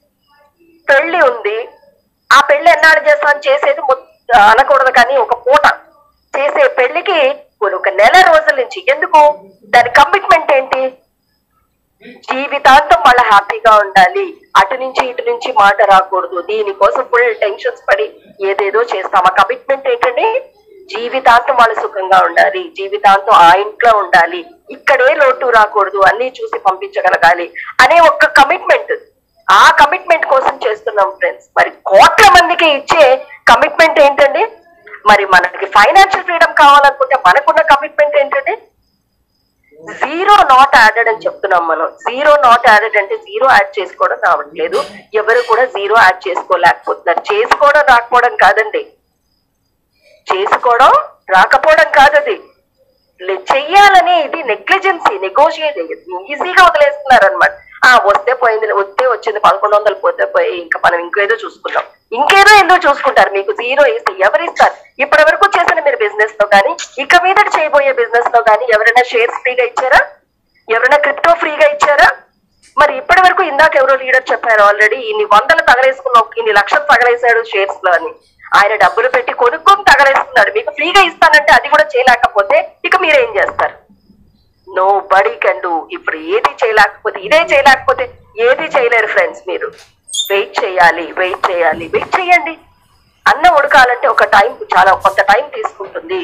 పెళ్లి ఉంది ఆ పెళ్లి ఎన్నాడు చేస్తాను చేసేది మొ- అనకూడదు కానీ ఒక పూట చేసే పెళ్లికి ఒక నెల రోజుల నుంచి ఎందుకు దాని కమిట్మెంట్ ఏంటి జీవితాంతం వాళ్ళ హ్యాపీగా ఉండాలి అటు నుంచి ఇటు నుంచి మాట రాకూడదు దీనికోసం ఫుల్ టెన్షన్స్ పడి ఏదేదో చేస్తాం ఆ కమిట్మెంట్ ఏంటండి జీవితాంతం వాళ్ళు సుఖంగా ఉండాలి జీవితాంతం ఆ ఇంట్లో ఉండాలి ఇక్కడే లోటు రాకూడదు అన్ని చూసి పంపించగలగాలి అనే ఒక్క కమిట్మెంట్ ఆ కమిట్మెంట్ కోసం చేస్తున్నాం ఫ్రెండ్స్ మరి కోట్ల మందికి ఇచ్చే కమిట్మెంట్ ఏంటండి మరి మనకి ఫైనాన్షియల్ ఫ్రీడమ్ కావాలనుకుంటే మనకున్న కమిట్మెంట్ ఏంటండి జీరో నాట్ యాడెడ్ అని చెప్తున్నాం మనం జీరో నాట్ యాడెడ్ అంటే జీరో యాడ్ చేసుకోవడం రావట్లేదు ఎవరు కూడా జీరో యాడ్ చేసుకోలేకపోతున్నారు చేసుకోవడం రాకపోవడం కాదండి చేసుకోవడం రాకపోవడం కాదు అది లే- చెయ్యాలని ఇది నెగ్లిజెన్సీ నెగోషియేట్ ఈజీగా వదిలేస్తున్నారు అనమాట ఆ వస్తే పోయింది వస్తే వచ్చింది పదకొండు వందలు పోతే పోయి ఇంకా మనం ఇంకేదో చూసుకుంటాం ఇంకేదో ఏందో చూసుకుంటారు మీకు జీరో వేసి ఎవరు ఇస్తారు ఇప్పటి వరకు చేసిన మీరు బిజినెస్ లో కానీ ఇక మీద చేయబోయే బిజినెస్ లో కానీ ఎవరైనా షేర్స్ ఫ్రీగా ఇచ్చారా ఎవరైనా క్రిప్టో ఫ్రీగా ఇచ్చారా మరి ఇప్పటి వరకు ఇందాక ఎవరో లీడర్ చెప్పారు ఆల్రెడీ ఇన్ని వందలు తగలేసుకున్నాం ఇన్ని లక్షలు తగలేశాడు షేర్స్ లో అని ఆయన డబ్బులు పెట్టి కొనుక్కొని తగలేస్తున్నాడు మీకు ఫ్రీగా ఇస్తానంటే అది కూడా చేయలేకపోతే ఇక మీరేం చేస్తారు నో బడీ కెన్ డూ ఇప్పుడు ఏది చేయలేకపోతే ఇదే చేయలేకపోతే ఏది చేయలేరు ఫ్రెండ్స్ మీరు వెయిట్ చేయాలి వెయిట్ చేయాలి వెయిట్ చేయండి అన్నం ఉడకాలంటే ఒక టైం చాలా కొంత టైం తీసుకుంటుంది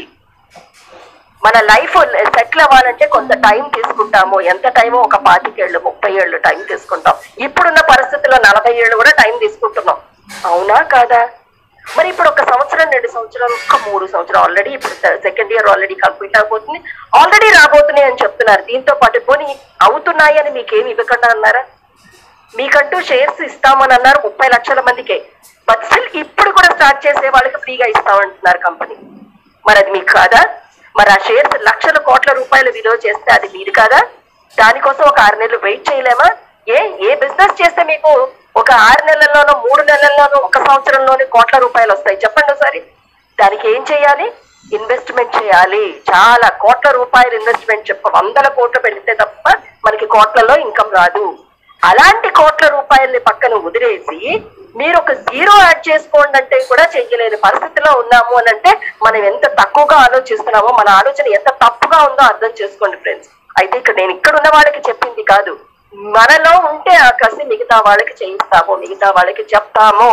మన లైఫ్ సెటిల్ అవ్వాలంటే కొంత టైం తీసుకుంటాము ఎంత టైమో ఒక పాతికేళ్ళు ముప్పై ఏళ్ళు టైం తీసుకుంటాం ఇప్పుడున్న పరిస్థితుల్లో నలభై ఏళ్ళు కూడా టైం తీసుకుంటున్నాం అవునా కాదా మరి ఇప్పుడు ఒక సంవత్సరం రెండు సంవత్సరాలు ఒక్క మూడు సంవత్సరం ఆల్రెడీ ఇప్పుడు సెకండ్ ఇయర్ ఆల్రెడీ కంప్లీట్ అవబోతుంది ఆల్రెడీ రాబోతున్నాయి అని చెప్తున్నారు దీంతో పాటు పోనీ అవుతున్నాయి అని మీకేమి ఇవ్వకుండా అన్నారా మీకంటూ షేర్స్ ఇస్తామని అన్నారు ముప్పై లక్షల మందికే బట్ స్టిల్ ఇప్పుడు కూడా స్టార్ట్ చేసే వాళ్ళకి ఫ్రీగా ఇస్తామంటున్నారు కంపెనీ మరి అది మీకు కాదా మరి ఆ షేర్స్ లక్షల కోట్ల రూపాయలు విలువ చేస్తే అది మీది కాదా దానికోసం ఒక ఆరు నెలలు వెయిట్ చేయలేమా ఏ ఏ బిజినెస్ చేస్తే మీకు ఒక ఆరు నెలల్లోనో మూడు నెలల్లోనో ఒక సంవత్సరంలోనే కోట్ల రూపాయలు వస్తాయి చెప్పండి ఒకసారి దానికి ఏం చేయాలి ఇన్వెస్ట్మెంట్ చేయాలి చాలా కోట్ల రూపాయలు ఇన్వెస్ట్మెంట్ చెప్ప వందల కోట్లు పెడితే తప్ప మనకి కోట్లలో ఇన్కమ్ రాదు అలాంటి కోట్ల రూపాయల్ని పక్కన వదిలేసి మీరు ఒక జీరో యాడ్ చేసుకోండి అంటే కూడా చెయ్యలేని పరిస్థితిలో ఉన్నాము అని అంటే మనం ఎంత తక్కువగా ఆలోచిస్తున్నామో మన ఆలోచన ఎంత తప్పుగా ఉందో అర్థం చేసుకోండి ఫ్రెండ్స్ అయితే ఇక్కడ నేను ఇక్కడ ఉన్న వాళ్ళకి చెప్పింది కాదు మనలో ఉంటే ఆ కసి మిగతా వాళ్ళకి చేయిస్తాము మిగతా వాళ్ళకి చెప్తాము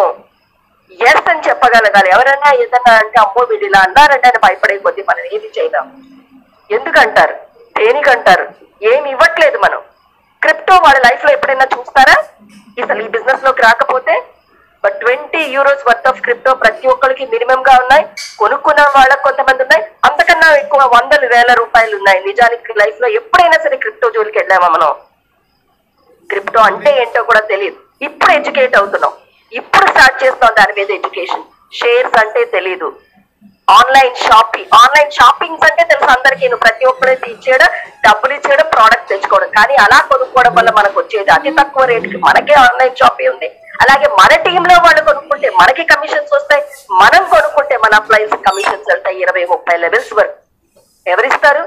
ఎస్ అని చెప్పగలగాలి ఎవరైనా ఏదన్నా అంటే అమ్మో వీళ్ళు ఇలా అన్నారంటే అని భయపడే కొద్దీ మనం ఏది చేయలేం ఎందుకంటారు దేనికంటారు ఏమి ఇవ్వట్లేదు మనం క్రిప్టో వాళ్ళ లైఫ్ లో ఎప్పుడైనా చూస్తారా అసలు ఈ బిజినెస్ లోకి రాకపోతే but twenty euros worth of crypto ప్రతి ఒక్కరికి మినిమం గా ఉన్నాయి కొనుక్కున్న వాళ్ళకి కొంతమంది ఉన్నాయి అంతకన్నా ఎక్కువ వందల వేల రూపాయలు ఉన్నాయి నిజానికి లైఫ్ లో ఎప్పుడైనా సరే క్రిప్టో జోలికి వెళ్ళామా మనం క్రిప్టో అంటే ఏంటో కూడా తెలియదు ఇప్పుడు ఎడ్యుకేట్ అవుతున్నాం ఇప్పుడు స్టార్ట్ చేస్తాం దాని మీద ఎడ్యుకేషన్ షేర్స్ అంటే తెలియదు ఆన్లైన్ షాపింగ్ ఆన్లైన్ షాపింగ్స్ అంటే తెలుసు అందరికీ నువ్వు ప్రతి ఒక్కరైతే ఇచ్చేయడం డబ్బులు ఇచ్చేయడం ప్రోడక్ట్ తెచ్చుకోవడం కానీ అలా కొనుక్కోవడం వల్ల మనకు వచ్చేది అతి తక్కువ రేటుకి మనకే ఆన్లైన్ షాపింగ్ ఉంది అలాగే మన టీమ్ లో వాళ్ళు కొనుక్కుంటే మనకి కమిషన్స్ వస్తాయి మనం కొనుక్కుంటే మన అప్లయన్స్ కమిషన్స్ వెళ్తాయి ఇరవై ముప్పై లెవెల్స్ వరకు ఎవరిస్తారు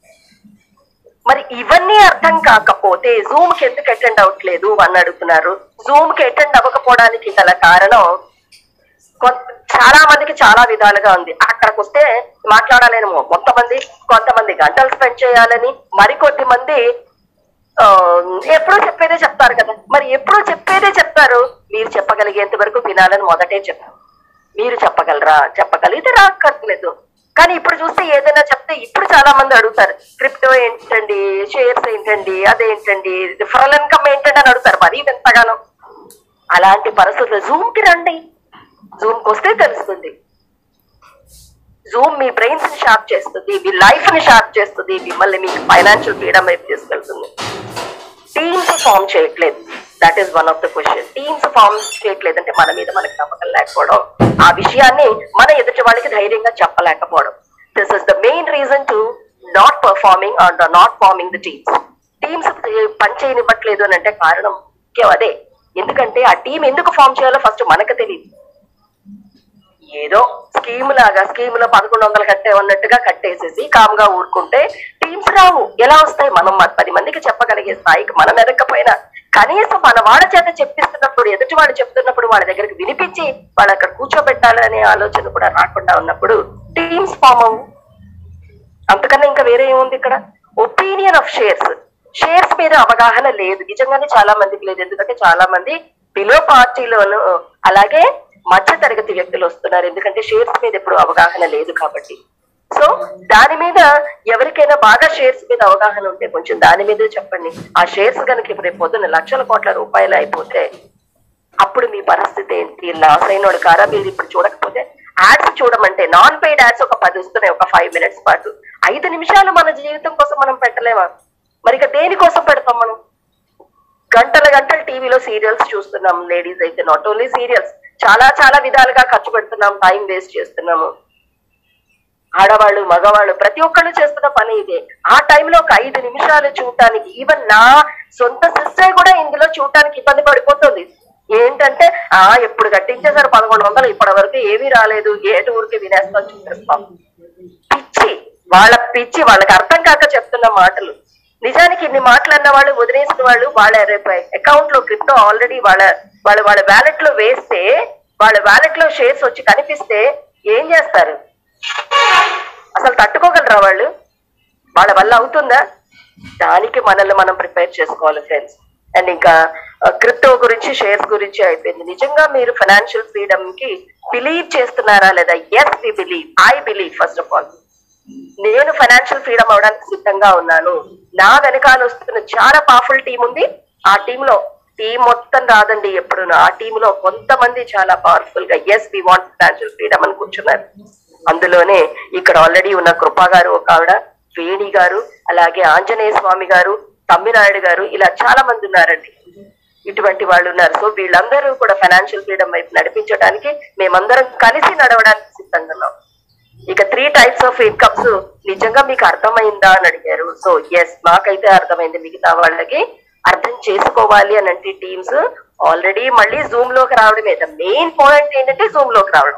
మరి ఇవన్నీ అర్థం కాకపోతే జూమ్ కి ఎందుకు అటెండ్ అవ్వట్లేదు అని అడుగుతున్నారు జూమ్ కి అటెండ్ అవ్వకపోవడానికి గల కారణం కొంత- చాలా మందికి చాలా విధాలుగా ఉంది అక్కడికి వస్తే మాట్లాడాలేమో కొంతమంది కొంతమంది గంటలు స్పెండ్ చేయాలని మరికొద్ది మంది ఆ, ఎప్పుడూ చెప్పేదే చెప్తారు కదా మరి ఎప్పుడూ చెప్పేదే చెప్తారు మీరు చెప్పగలిగేంత వరకు వినాలని మొదటే చెప్పారు మీరు చెప్పగలరా చెప్పగలిగితే రాక్కర్లేదు కానీ ఇప్పుడు చూస్తే ఏదైనా చెప్తే ఇప్పుడు చాలా మంది అడుగుతారు క్రిప్టో ఏంటండి షేర్స్ ఏంటండి అదేంటండి రిఫరల్ ఇన్కమ్ ఏంటండి అని అడుగుతారు మరీ ఎంతగానో అలాంటి పరిస్థితులు జూమ్ కి రండి జూమ్ కి వస్తే తెలుస్తుంది జూమ్ మీ బ్రెయిన్స్ ని షార్ప్ చేస్తుంది మీ లైఫ్ ని షార్ప్ చేస్తుంది మిమ్మల్ని మీకు ఫైనాన్షియల్ ఫ్రీడమ్ వైపు తీసుకెళ్తుంది టీమ్స్ ఫామ్ చేయట్లేదు that is one of the question teams form చేయట్లేదు అంటే మన మీద మనకి నమ్మకం లేకపోవడం ఆ విషయాన్ని మన ఎదుటి వాళ్ళకి ధైర్యంగా చెప్పలేకపోవడం this is the main reason to not performing or the not forming the teams teams పని చేయనివ్వట్లేదు అని అంటే కారణం ముఖ్యం అదే ఎందుకంటే ఆ టీం ఎందుకు ఫామ్ చేయాలో ఫస్ట్ మనకు తెలియదు ఏదో స్కీమ్ లాగా స్కీమ్ లో పదకొండు వందలు కట్టే ఉన్నట్టుగా కట్టేసేసి కామ్ గా ఊరుకుంటే టీమ్స్ రావు ఎలా వస్తాయి మనం మ- పది మందికి చెప్పగలిగే స్థాయికి మనం ఎదకపోయినా కనీసం మన వాళ్ళ చేత చెప్పిస్తున్నప్పుడు ఎదుటి వాళ్ళు చెప్తున్నప్పుడు వాళ్ళ దగ్గరికి వినిపించి వాళ్ళు అక్కడ కూర్చోబెట్టాలనే ఆలోచన కూడా రాకుండా ఉన్నప్పుడు టీమ్స్ ఫామ్ అవ్వు అంతకన్నా ఇంకా వేరే ఏముంది ఇక్కడ ఒపీనియన్ ఆఫ్ షేర్స్ షేర్స్ మీద అవగాహన లేదు నిజంగానే చాలా మందికి లేదు ఎందుకంటే చాలా మంది బిలో పార్టీలోను అలాగే మధ్య తరగతి వ్యక్తులు వస్తున్నారు ఎందుకంటే షేర్స్ మీద ఎప్పుడు అవగాహన లేదు కాబట్టి సో దాని మీద ఎవరికైనా బాగా షేర్స్ మీద అవగాహన ఉంటే కొంచెం దాని మీద చెప్పండి ఆ షేర్స్ కనుక ఇప్పుడు రేపు పొద్దున్న లక్షల కోట్ల రూపాయలు అయిపోతే అప్పుడు మీ పరిస్థితి ఏంటి లాస్ అయినోడు కారా మీరు ఇప్పుడు చూడకపోతే యాడ్స్ చూడమంటే నాన్ పెయిడ్ యాడ్స్ ఒక పది వస్తున్నాయి ఒక ఫైవ్ మినిట్స్ పాటు ఐదు నిమిషాలు మన జీవితం కోసం మనం పెట్టలేమా మరి ఇక దేనికోసం పెడతాం మనం గంటల గంటలు టీవీలో సీరియల్స్ చూస్తున్నాం లేడీస్ అయితే నాట్ ఓన్లీ సీరియల్స్ చాలా చాలా విధాలుగా ఖర్చు పెడుతున్నాం టైం వేస్ట్ చేస్తున్నాము ఆడవాళ్ళు మగవాళ్ళు ప్రతి ఒక్కళ్ళు చేస్తున్న పని ఇదే ఆ టైంలో ఒక ఐదు నిమిషాలు చూడటానికి ఈవెన్ నా సొంత సిస్టర్ కూడా ఇందులో చూడటానికి ఇబ్బంది పడిపోతుంది ఏంటంటే ఆ ఎప్పుడు కట్టించేసారు పదకొండు వందలు ఇప్పటి వరకు ఏమీ రాలేదు ఏటు ఊరికి వినేస్తాం చూపిస్తాం పిచ్చి వాళ్ళ పిచ్చి వాళ్ళకి అర్థం కాక చెప్తున్న మాటలు నిజానికి ఇన్ని మాటలు అన్న వాళ్ళు వదిలేసిన వాళ్ళు వాళ్ళ అకౌంట్ లో క్రిప్టో ఆల్రెడీ వాళ్ళ వాళ్ళ వాళ్ళ వ్యాలెట్ లో వేస్తే వాళ్ళ వ్యాలెట్ లో షేర్స్ వచ్చి కనిపిస్తే ఏం చేస్తారు అసలు తట్టుకోగలరా వాళ్ళు వాళ్ళ వల్ల అవుతుందా దానికి మనల్ని మనం ప్రిపేర్ చేసుకోవాలి ఫ్రెండ్స్ అండ్ ఇంకా క్రిప్టో గురించి షేర్స్ గురించి అయిపోయింది నిజంగా మీరు ఫైనాన్షియల్ ఫ్రీడమ్ కి బిలీవ్ చేస్తున్నారా లేదా yes we believe I believe first of all నేను ఫైనాన్షియల్ ఫ్రీడమ్ అవడానికి సిద్ధంగా ఉన్నాను నా వెనకాల వస్తున్న చాలా పవర్ఫుల్ టీం ఉంది ఆ టీమ్ లో టీం మొత్తం రాదండి ఎప్పుడు ఆ టీమ్ లో కొంతమంది చాలా పవర్ఫుల్ గా yes we want financial freedom అని కూర్చున్నారు అందులోనే ఇక్కడ ఆల్రెడీ ఉన్న కృపా గారు ఒక ఆవిడ వేణి గారు అలాగే ఆంజనేయ స్వామి గారు తమ్మినాయుడు గారు ఇలా చాలా మంది ఉన్నారండి ఇటువంటి వాళ్ళు ఉన్నారు సో వీళ్ళందరూ కూడా ఫైనాన్షియల్ ఫ్రీడమ్ వైపు నడిపించడానికి మేమందరం కలిసి నడవడానికి సిద్ధంగా ఉన్నాం ఇక త్రీ టైప్స్ ఆఫ్ ఇన్కమ్స్ నిజంగా మీకు అర్థమైందా అని అడిగారు సో ఎస్ మాకైతే అర్థమైంది మిగతా వాళ్ళకి అర్థం చేసుకోవాలి అని అంటే టీమ్స్ ఆల్రెడీ మళ్ళీ జూమ్ లోకి రావడమే మెయిన్ పాయింట్ ఏంటంటే జూమ్ లోకి రావడం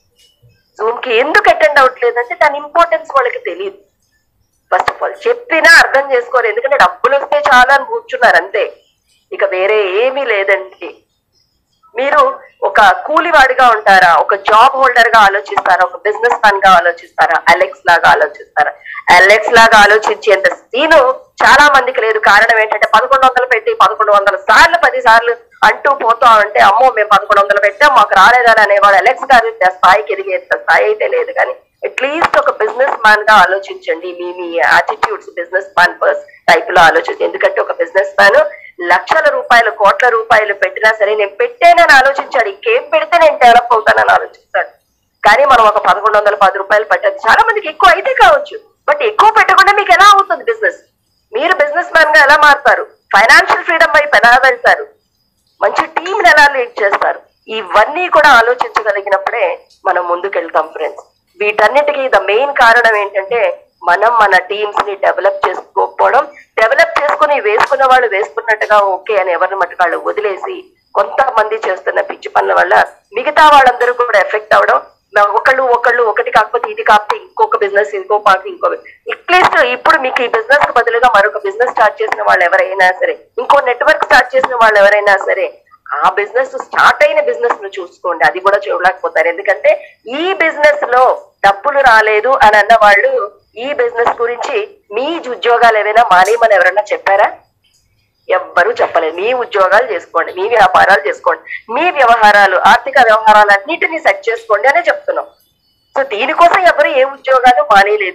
జూమ్ కి ఎందుకు అటెండ్ అవ్వట్లేదంటే దాని ఇంపార్టెన్స్ వాళ్ళకి తెలియదు ఫస్ట్ ఆఫ్ ఆల్ చెప్పినా అర్థం చేసుకోరు ఎందుకంటే డబ్బులు వస్తే చాలా అని కూర్చున్నారు అంతే ఇక వేరే ఏమీ లేదండి మీరు ఒక కూలివాడిగా ఉంటారా ఒక జాబ్ హోల్డర్ గా ఆలోచిస్తారా ఒక బిజినెస్ మ్యాన్ గా ఆలోచిస్తారా అలెక్స్ లాగా ఆలోచిస్తారా అలెక్స్ లాగా ఆలోచించేంత సీను చాలా మందికి లేదు కారణం ఏంటంటే పదకొండు వందలు పెట్టి పదకొండు వందల సార్లు పది సార్లు అంటూ పోతా ఉంటే అమ్మో మేము పదకొండు వందలు పెట్టాం మాకు రాలేదని అనేవాడు అలెక్స్ గారి స్థాయికి ఎదిగేంత స్థాయి అయితే లేదు కానీ అట్లీస్ట్ ఒక బిజినెస్ మ్యాన్ గా ఆలోచించండి మీ మీ యాటిట్యూడ్స్ బిజినెస్ మ్యాన్ పర్స్ టైప్ లో ఆలోచించండి ఎందుకంటే ఒక బిజినెస్ మ్యాన్ లక్షల రూపాయలు కోట్ల రూపాయలు పెట్టినా సరే నేను పెట్టానని ఆలోచించాడు ఇంకేం పెడితే నేను డెవలప్ అవుతానని ఆలోచిస్తాడు కానీ మనం ఒక పదకొండు వందల పది రూపాయలు పెట్టదు చాలా మందికి ఎక్కువ అయితే కావచ్చు బట్ ఎక్కువ పెట్టకుండా మీకు ఎలా అవుతుంది బిజినెస్ మీరు బిజినెస్ మ్యాన్ గా ఎలా మారుతారు ఫైనాన్షియల్ ఫ్రీడమ్ వైపు ఎలా వెళ్తారు మంచి టీంని ఎలా లీడ్ చేస్తారు ఇవన్నీ కూడా ఆలోచించగలిగినప్పుడే మనం ముందుకెళ్తాం ఫ్రెండ్స్ వీటన్నిటికీ ద మెయిన్ కారణం ఏంటంటే మనం మన టీమ్స్ ని డెవలప్ చేసుకోకపోవడం డెవలప్ చేసుకుని వేసుకున్న వాళ్ళు వేసుకున్నట్టుగా ఓకే అని ఎవరిని మట్టుకు వాళ్ళు వదిలేసి కొంతమంది చేస్తున్న పిచ్చి పనుల వల్ల మిగతా వాళ్ళందరూ కూడా ఎఫెక్ట్ అవడం నా ఒకళ్ళు ఒకళ్ళు ఒకటి కాకపోతే ఇది కాకపోతే ఇంకొక బిజినెస్ ఇంకో పార్టీ ఇంకో అట్లీస్ట్ ఇప్పుడు మీకు ఈ బిజినెస్ కు బదులుగా మరొక బిజినెస్ స్టార్ట్ చేసిన వాళ్ళు ఎవరైనా సరే ఇంకో నెట్వర్క్ స్టార్ట్ చేసిన వాళ్ళు ఎవరైనా సరే ఆ బిజినెస్ స్టార్ట్ అయిన బిజినెస్ ను చూసుకోండి అది కూడా చూడలేకపోతారు ఎందుకంటే ఈ బిజినెస్ లో డబ్బులు రాలేదు అని అన్న వాళ్ళు ఈ బిజినెస్ గురించి మీ ఉద్యోగాలు ఏమైనా మానేయమని ఎవరైనా చెప్పారా ఎవ్వరూ చెప్పలేదు మీ ఉద్యోగాలు చేసుకోండి మీ వ్యాపారాలు చేసుకోండి మీ వ్యవహారాలు ఆర్థిక వ్యవహారాలన్నిటినీ సెట్ చేసుకోండి అనే చెప్తున్నాం సో దీనికోసం ఎవరు ఏ ఉద్యోగాలు మానేయలేదు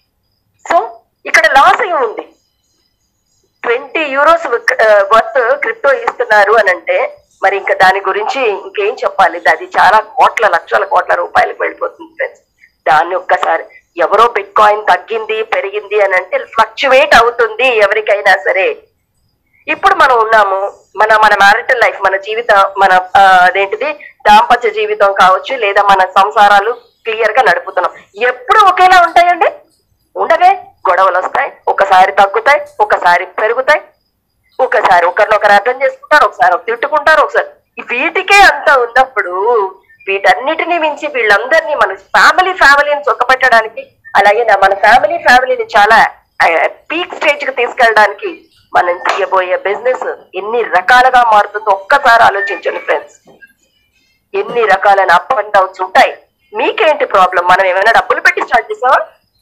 సో ఇక్కడ లాస్ ఏమి ఉంది ట్వంటీ యూరోస్ వర్త్ క్రిప్టో ఇస్తున్నారు అని అంటే మరి ఇంకా దాని గురించి ఇంకేం చెప్పాలి అది చాలా కోట్ల లక్షల కోట్ల రూపాయలకు వెళ్ళిపోతుంది ఫ్రెండ్స్ దాన్ని ఒక్కసారి ఎవరో బిట్ కాయిన్ తగ్గింది పెరిగింది అని అంటే ఫ్లక్చువేట్ అవుతుంది ఎవరికైనా సరే ఇప్పుడు మనం ఉన్నాము మన మన మ్యారిటల్ లైఫ్ మన జీవితం మన ఆ, అదేంటిది దాంపత్య జీవితం కావచ్చు లేదా మన సంసారాలు క్లియర్ గా నడుపుతున్నాం ఎప్పుడు ఒకేలా ఉంటాయండి ఉండవే గొడవలు వస్తాయి ఒకసారి తగ్గుతాయి ఒకసారి పెరుగుతాయి ఒకసారి ఒకరినొకరు అర్థం చేసుకుంటారు ఒకసారి ఒక తిట్టుకుంటారు ఒకసారి వీటికే అంత ఉన్నప్పుడు వీటన్నిటిని మించి వీళ్ళందరినీ మన ఫ్యామిలీ ఫ్యామిలీని చొక్కపెట్టడానికి అలాగే నా- మన ఫ్యామిలీ ఫ్యామిలీని చాలా పీక్ స్టేజ్ కి తీసుకెళ్ళడానికి మనం చేయబోయే బిజినెస్ ఎన్ని రకాలుగా మారుతుందో ఒక్కసారి ఆలోచించండి ఫ్రెండ్స్ ఎన్ని రకాలైన అప్ అండ్ డౌన్స్ ఉంటాయి మీకేంటి ప్రాబ్లం మనం ఏమైనా డబ్బులు పెట్టి స్టార్ట్ చేసామా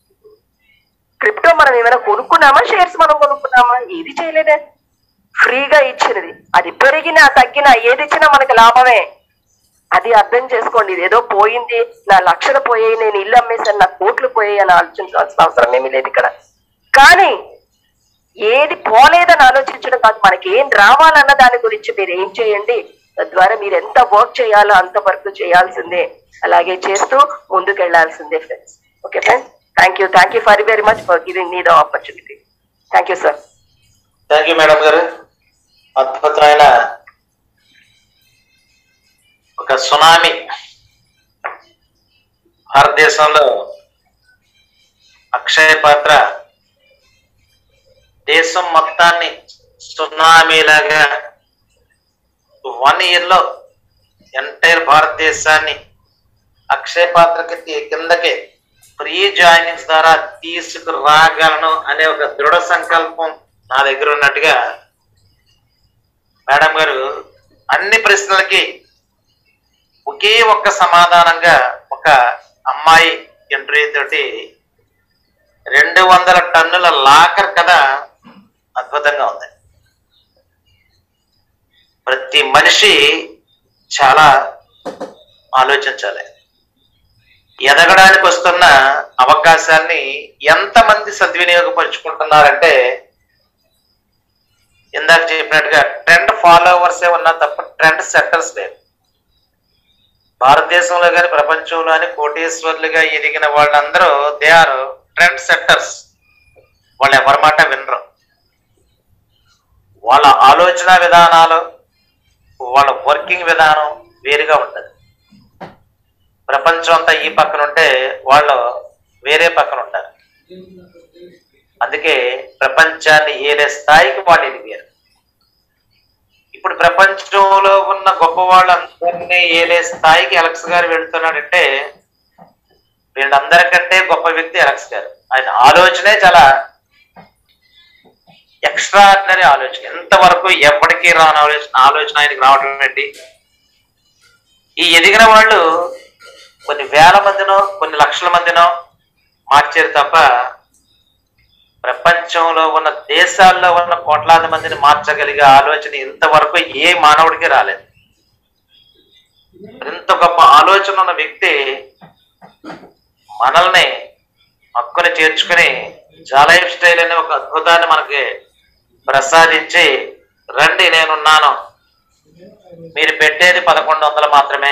క్రిప్టో మనం ఏమైనా కొనుక్కున్నామా షేర్స్ మనం కొనుక్కున్నామా ఏది చేయలేదే ఫ్రీగా ఇచ్చినది అది పెరిగినా తగ్గినా ఏది ఇచ్చినా మనకి లాభమే అది అర్థం చేసుకోండి ఇది ఏదో పోయింది నా లక్షలు పోయాయి నేను ఇల్లు అమ్మేసాను నా కోట్లు పోయాయి అని ఆలోచించాల్సిన అవసరం ఏమీ లేదు ఇక్కడ కానీ ఏది పోలేదని ఆలోచించడం కాదు మనకి ఏం రావాలన్న దాని గురించి మీరు ఏం చేయండి తద్వారా మీరు ఎంత వర్క్ చేయాలో అంత వర్క్ చేయాల్సిందే అలాగే చేస్తూ ముందుకు వెళ్లాల్సిందే friends okay friends thank you thank you for very much for giving me the opportunity thank you sir thank you madam గారు అద్భుతమైన ఒక సునామీ భారతదేశంలో అక్షయ పాత్ర దేశం మొత్తాన్ని సునామీలాగా వన్ ఇయర్లో ఎంటైర్ భారతదేశాన్ని అక్షయ పాత్రకి తి- కిందకి ప్రీ జాయినింగ్స్ ద్వారా తీసుకురాగలను అనే ఒక దృఢ సంకల్పం నా దగ్గర ఉన్నట్టుగా మేడం గారు అన్ని ప్రశ్నలకి ఒకే ఒక్క సమాధానంగా ఒక అమ్మాయి ఇంటర్వ్యూ తోటి రెండు వందల టన్నుల లాకర్ కథ అద్భుతంగా ఉంది ప్రతి మనిషి చాలా ఆలోచించాలి ఎదగడానికి వస్తున్న అవకాశాన్ని ఎంతమంది సద్వినియోగపరుచుకుంటున్నారంటే ఇందాక చెప్పినట్టుగా ట్రెండ్ ఫాలోవర్సే ఉన్నా తప్ప ట్రెండ్ సెట్టర్స్ లేరు భారతదేశంలో కానీ ప్రపంచంలో కానీ కోటీశ్వర్లుగా ఎదిగిన వాళ్ళందరూ దే ఆర్ ట్రెండ్ సెట్టర్స్ వాళ్ళు ఎవరి మాట వినరు వాళ్ళ ఆలోచన విధానాలు వాళ్ళ వర్కింగ్ విధానం వేరుగా ఉంటుంది ప్రపంచం అంతా ఈ పక్కన ఉంటే వాళ్ళు వేరే పక్కన ఉంటారు అందుకే ప్రపంచాన్ని ఏలే స్థాయికి వాళ్ళు ఎదిగారు ఇప్పుడు ప్రపంచంలో ఉన్న గొప్ప వాళ్ళందరినీ ఏలే స్థాయికి ఎలక్స్ గారు వెళుతున్నాడంటే వీళ్ళందరికంటే గొప్ప వ్యక్తి ఎలక్స్ గారు ఆయన ఆలోచనే చాలా ఎక్స్ట్రాడినరీ ఆలోచన ఎంతవరకు ఎప్పటికీ రాని ఆలోచన ఆలోచన ఆయనకి రావడం ఏంటి ఈ ఎదిగిన వాళ్ళు కొన్ని వేల మందినో కొన్ని లక్షల మందినో మార్చారు తప్ప ప్రపంచంలో ఉన్న దేశాల్లో ఉన్న కోట్లాది మందిని మార్చగలిగే ఆలోచన ఇంతవరకు ఏ మానవుడికి రాలేదు ఇంత గొప్ప ఆలోచన ఉన్న వ్యక్తి మనల్ని హక్కుని చేర్చుకుని జాలైఫ్ స్టైల్ అనే ఒక అద్భుతాన్ని మనకి ప్రసాదించి రండి నేనున్నాను మీరు పెట్టేది పదకొండు వందలు మాత్రమే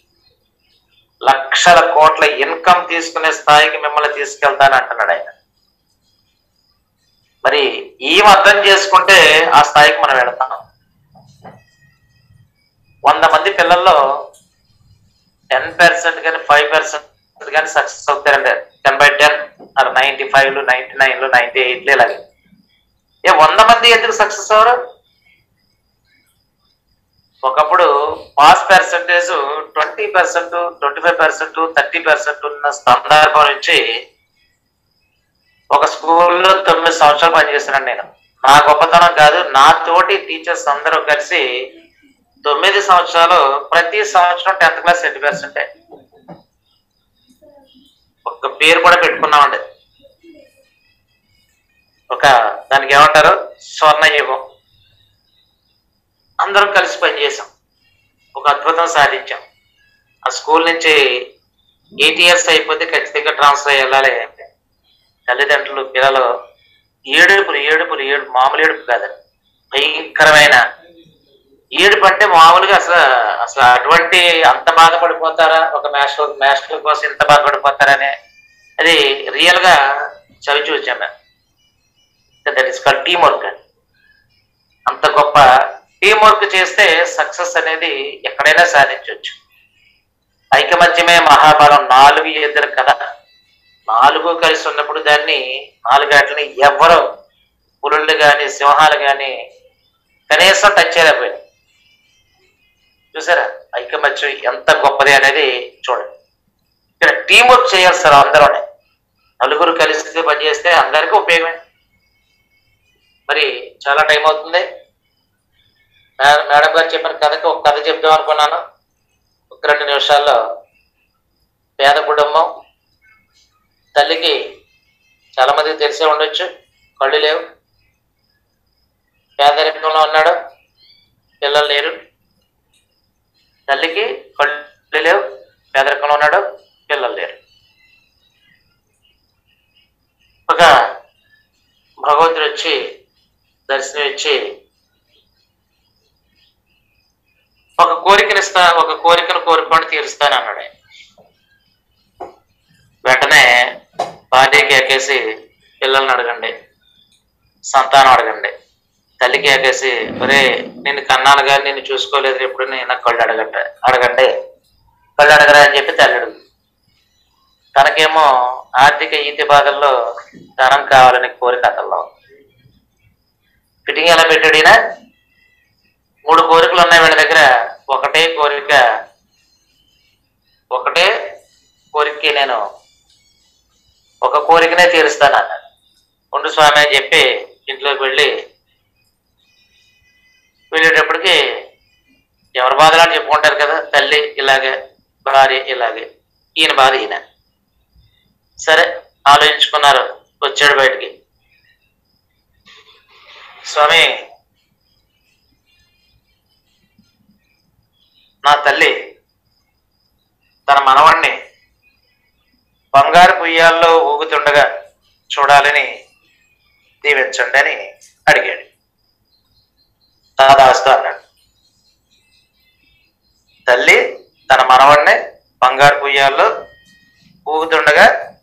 లక్షల కోట్ల ఇన్కమ్ తీసుకునే స్థాయికి మిమ్మల్ని తీసుకెళ్తాను అంటున్నాడు ఆయన మరి ఈ అర్థం చేసుకుంటే ఆ స్థాయికి మనం వెళతాం వంద మంది పిల్లల్లో టెన్ పర్సెంట్ కానీ ఫైవ్ పర్సెంట్ కానీ సక్సెస్ అవుతారండి ten by ten or ninety ఫైవ్లు నైన్టీ నైన్లు నైన్టీ ఎయిట్లు ఇలాగే ఏ వంద మంది ఎందుకు సక్సెస్ అవరు ఒకప్పుడు pass percentage twenty percent twenty five percent thirty percent ఉన్న సందర్భం నుంచి ఒక స్కూల్లో తొమ్మిది సంవత్సరాలు పనిచేస్తున్నాను నేను నా గొప్పతనం కాదు నా తోటి టీచర్స్ అందరూ కలిసి తొమ్మిది సంవత్సరాలు ప్రతి సంవత్సరం టెన్త్ క్లాస్ ఎయిటీ పర్సెంటే ఒక పేరు కూడా పెట్టుకున్నామండి ఒక దానికి ఏమంటారు స్వర్ణయుగం అందరం కలిసి పనిచేసాం ఒక అద్భుతం సాధించాం ఆ స్కూల్ నుంచి ఎయిట్ ఇయర్స్ అయిపోతే ఖచ్చితంగా ట్రాన్స్ఫర్ అయ్యి వెళ్ళాలి తల్లిదండ్రులు పిల్లలు ఏడుపులు ఏడుపులు ఏడు మామూలు ఏడుపు కాదు భయంకరమైన ఏడుపు అంటే మామూలుగా అసలు అసలు అటువంటి అంత బాధపడిపోతారా ఒక మాస్టర్ మాస్టర్ కోసం ఇంత బాధపడిపోతారనే అది రియల్ గా చవి చూసాం మేము that is call team work అంత గొప్ప టీం వర్క్ చేస్తే సక్సెస్ అనేది ఎక్కడైనా సాధించవచ్చు ఐకమత్యమే మహాబలం నాలుగు ఎదురు కదా నాలుగు కలిసి ఉన్నప్పుడు దాన్ని నాలుగాటిని ఎవ్వరు పులుళ్ళు కానీ సింహాలు కానీ కనీసం టచ్ చేయలేకపోయాయి చూసారా ఐకమత్యం ఎంత గొప్పది అనేది చూడండి ఇక్కడ టీం వర్క్ చేయాలి సార్ అందరూనే నలుగురు కలిసి పనిచేస్తే అందరికీ ఉపయోగమే మరి చాలా టైం అవుతుంది మే- మేడం గారు చెప్పిన కథకి ఒక కథ చెప్దాం అనుకున్నాను ఒక రెండు నిమిషాల్లో పేద కుటుంబం తల్లికి చాలా మందికి తెలిసే ఉండొచ్చు కళ్ళు లేవు పేదరికంలో ఉన్నాడు పిల్లలు లేరు తల్లికి కళ్ళు లేవు పేదరికంలో ఉన్నాడు పిల్లలు లేరు ఒక భగవంతుడు వచ్చి దర్శనం ఇచ్చి ఒక కోరికనిస్తా ఒక కోరికను కోరుకొని తీరుస్తాను అన్నాడు ఆయన వెంటనే భార్యకి ఎక్కేసి పిల్లల్ని అడగండి సంతానం అడగండి తల్లికి ఎక్కేసి ఒరే నిన్ను కన్నాను కానీ నిన్ను చూసుకోలేదు ఎప్పుడు నేను కళ్ళు అడగండి అడగండి కళ్ళు అడగరా అని చెప్పి తల్లి అడుగు తనకేమో ఆర్థిక ఈతి బాధల్లో ధనం కావాలని కోరిక అతల్లో ఫిట్టింగ్ ఎలా పెట్టాడు ఈయన మూడు కోరికలు ఉన్నాయి వీళ్ళ దగ్గర ఒకటే కోరిక ఒకటే కోరిక నేను ఒక కోరికనే తీరుస్తాను అన్నాడు ఉండు స్వామి అని చెప్పి ఇంట్లోకి వెళ్ళి వెళ్ళేటప్పటికి ఎవరి బాధలు అని చెప్పుకుంటారు కదా తల్లి ఇలాగే భార్య ఇలాగే ఈయన బాధ ఈయన సరే ఆలోచించుకున్నారు వచ్చాడు బయటికి స్వామి నా తల్లి తన మనవణ్ణి బంగారు పుయ్యాల్లో ఊగుతుండగా చూడాలని దీవించండి అని అడిగాడు దాదాస్తూ అన్నాడు తల్లి తన మనవణ్ణి బంగారు పుయ్యాల్లో ఊగుతుండగా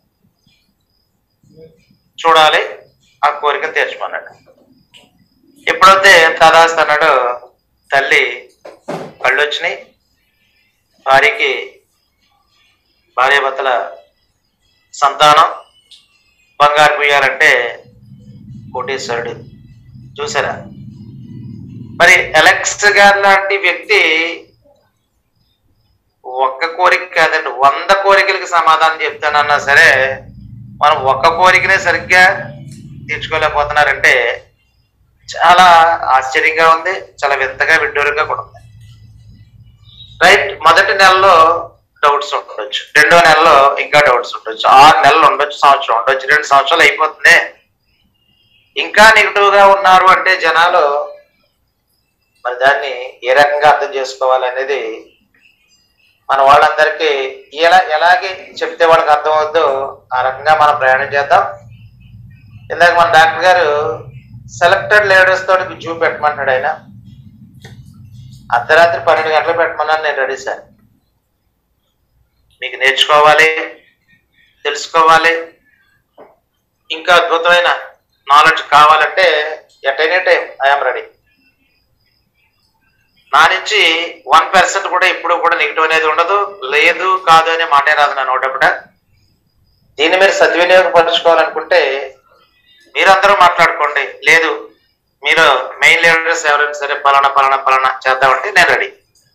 చూడాలి ఆ కోరిక తీర్చుకున్నాడు ఎప్పుడైతే తదాస్తు అన్నాడో తల్లి కళ్ళు వచ్చినాయి భార్యకి భార్యాభర్తల సంతానం బంగారు పుయ్యాలంటే కోటేశ్వరుడు చూసారా మరి ఎలెక్స్ గారు లాంటి వ్యక్తి ఒక్క కోరిక కాదండి వంద కోరికలకి సమాధానం చెప్తానన్నా సరే మనం ఒక్క కోరికనే సరిగ్గా తీర్చుకోలేకపోతున్నారంటే చాలా ఆశ్చర్యంగా ఉంది చాలా వింతగా విడ్డూరంగా కూడా ఉంది రైట్ మొదటి నెలలో డౌట్స్ ఉండొచ్చు రెండో నెలలో ఇంకా డౌట్స్ ఉండొచ్చు ఆరు నెలలు ఉండొచ్చు సంవత్సరం ఉండొచ్చు రెండు సంవత్సరాలు అయిపోతుంది ఇంకా నెగిటివ్ గా ఉన్నారు అంటే జనాలు మరి దాన్ని ఏ రకంగా అర్థం చేసుకోవాలనేది మన వాళ్ళందరికీ ఎలా ఎలాగే చెప్తే వాళ్ళకి అర్థం అవుద్దో ఆ రకంగా మనం ప్రయాణం చేద్దాం ఇందాక మన డాక్టర్ గారు సెలెక్టెడ్ లీడర్స్ తోటి జూ పెట్టమంటాడు ఆయన అర్ధరాత్రి పన్నెండు గంటలు పెట్టమన్నాను నేను రెడీ సార్ మీకు నేర్చుకోవాలి తెలుసుకోవాలి ఇంకా అద్భుతమైన నాలెడ్జ్ కావాలంటే at any time I'm ready నా నుంచి వన్ పర్సెంట్ కూడా ఇప్పుడు కూడా నెగిటివ్ అనేది ఉండదు లేదు కాదు అనే మాటే రాదు నా నోటప్పుడ దీన్ని మీరు సద్వినియోగపరచుకోవాలనుకుంటే మీరందరూ మాట్లాడుకోండి లేదు మీరు మెయిన్ లీడర్స్ ఎవరైనా సరే పలానా పలానా పలానా చేద్దామంటే నేను రెడీ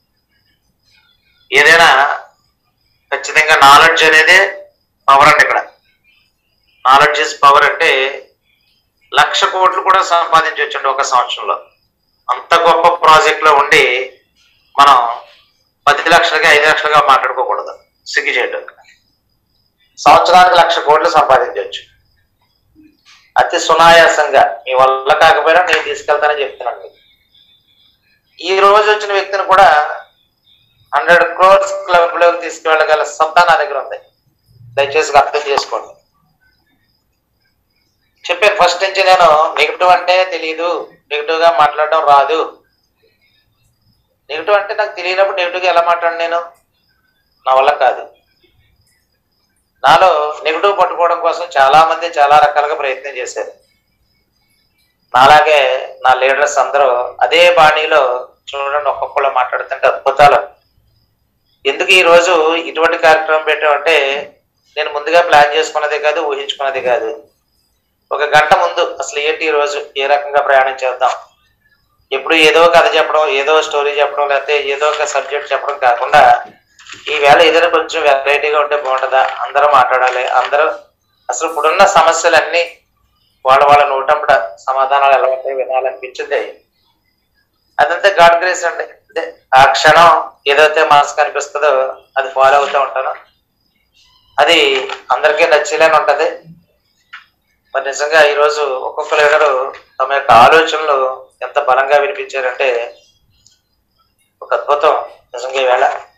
ఏదైనా ఖచ్చితంగా నాలెడ్జ్ అనేది పవర్ అండి ఇక్కడ నాలెడ్జ్ ఇస్ పవర్ అంటే లక్ష కోట్లు కూడా సంపాదించవచ్చండి ఒక సంవత్సరంలో అంత గొప్ప ప్రాజెక్ట్ లో ఉండి మనం పది లక్షలుగా ఐదు లక్షలుగా మాట్లాడుకోకూడదు సిగ్గు చేయడం సంవత్సరానికి లక్ష కోట్లు సంపాదించవచ్చు అతి సునాయాసంగా మీ వల్ల కాకపోయినా నేను తీసుకెళ్తానని చెప్తున్నాను మీకు ఈ రోజు వచ్చిన వ్యక్తిని కూడా హండ్రెడ్ క్రోర్స్ క్లబ్ లోకి తీసుకువెళ్ళగల సత్తా నా దగ్గర ఉంది దయచేసి అర్థం చేసుకోండి చెప్పాను ఫస్ట్ నుంచి నేను నెగిటివ్ అంటే తెలియదు నెగిటివ్ గా మాట్లాడడం రాదు నెగిటివ్ అంటే నాకు తెలియనప్పుడు నెగిటివ్ గా ఎలా మాట్లాడు నేను నా వల్ల కాదు నాలో నెగిటివ్ పట్టుకోవడం కోసం చాలా మంది చాలా రకాలుగా ప్రయత్నం చేశారు నాలాగే నా లీడర్స్ అందరూ అదే బాణీలో చూడండి ఒక్కొక్కళ్ళు మాట్లాడుతుంటే అద్భుతాలు ఎందుకు ఈ రోజు ఇటువంటి కార్యక్రమం పెట్టామంటే నేను ముందుగా ప్లాన్ చేసుకున్నది కాదు ఊహించుకున్నది కాదు ఒక గంట ముందు అసలు ఏంటి ఈ రోజు ఏ రకంగా ప్రయాణం చేద్దాం ఎప్పుడు ఏదో కథ చెప్పడం ఏదో స్టోరీ చెప్పడం లేకపోతే ఏదో ఒక సబ్జెక్ట్ చెప్పడం కాకుండా ఈ వేళ ఏదైనా కొంచెం వెరైటీగా ఉంటే బాగుంటుందా అందరూ మాట్లాడాలి అందరూ అసలు ఇప్పుడున్న సమస్యలన్నీ వాళ్ళ వాళ్ళ నోటంపడ సమాధానాలు ఎలా ఉంటాయి వినాలనిపించింది అదంతా గాడ్ గ్రేస్ అండి అదే ఆ క్షణం ఏదైతే మనసు కనిపిస్తుందో అది ఫాలో అవుతూ ఉంటాను అది అందరికీ నచ్చేలానే ఉంటది మరి నిజంగా ఈరోజు ఒక్కొక్క లీడరు తమ యొక్క ఆలోచనలు ఎంత బలంగా వినిపించారంటే ఒక అద్భుతం నిజంగా ఈవేళ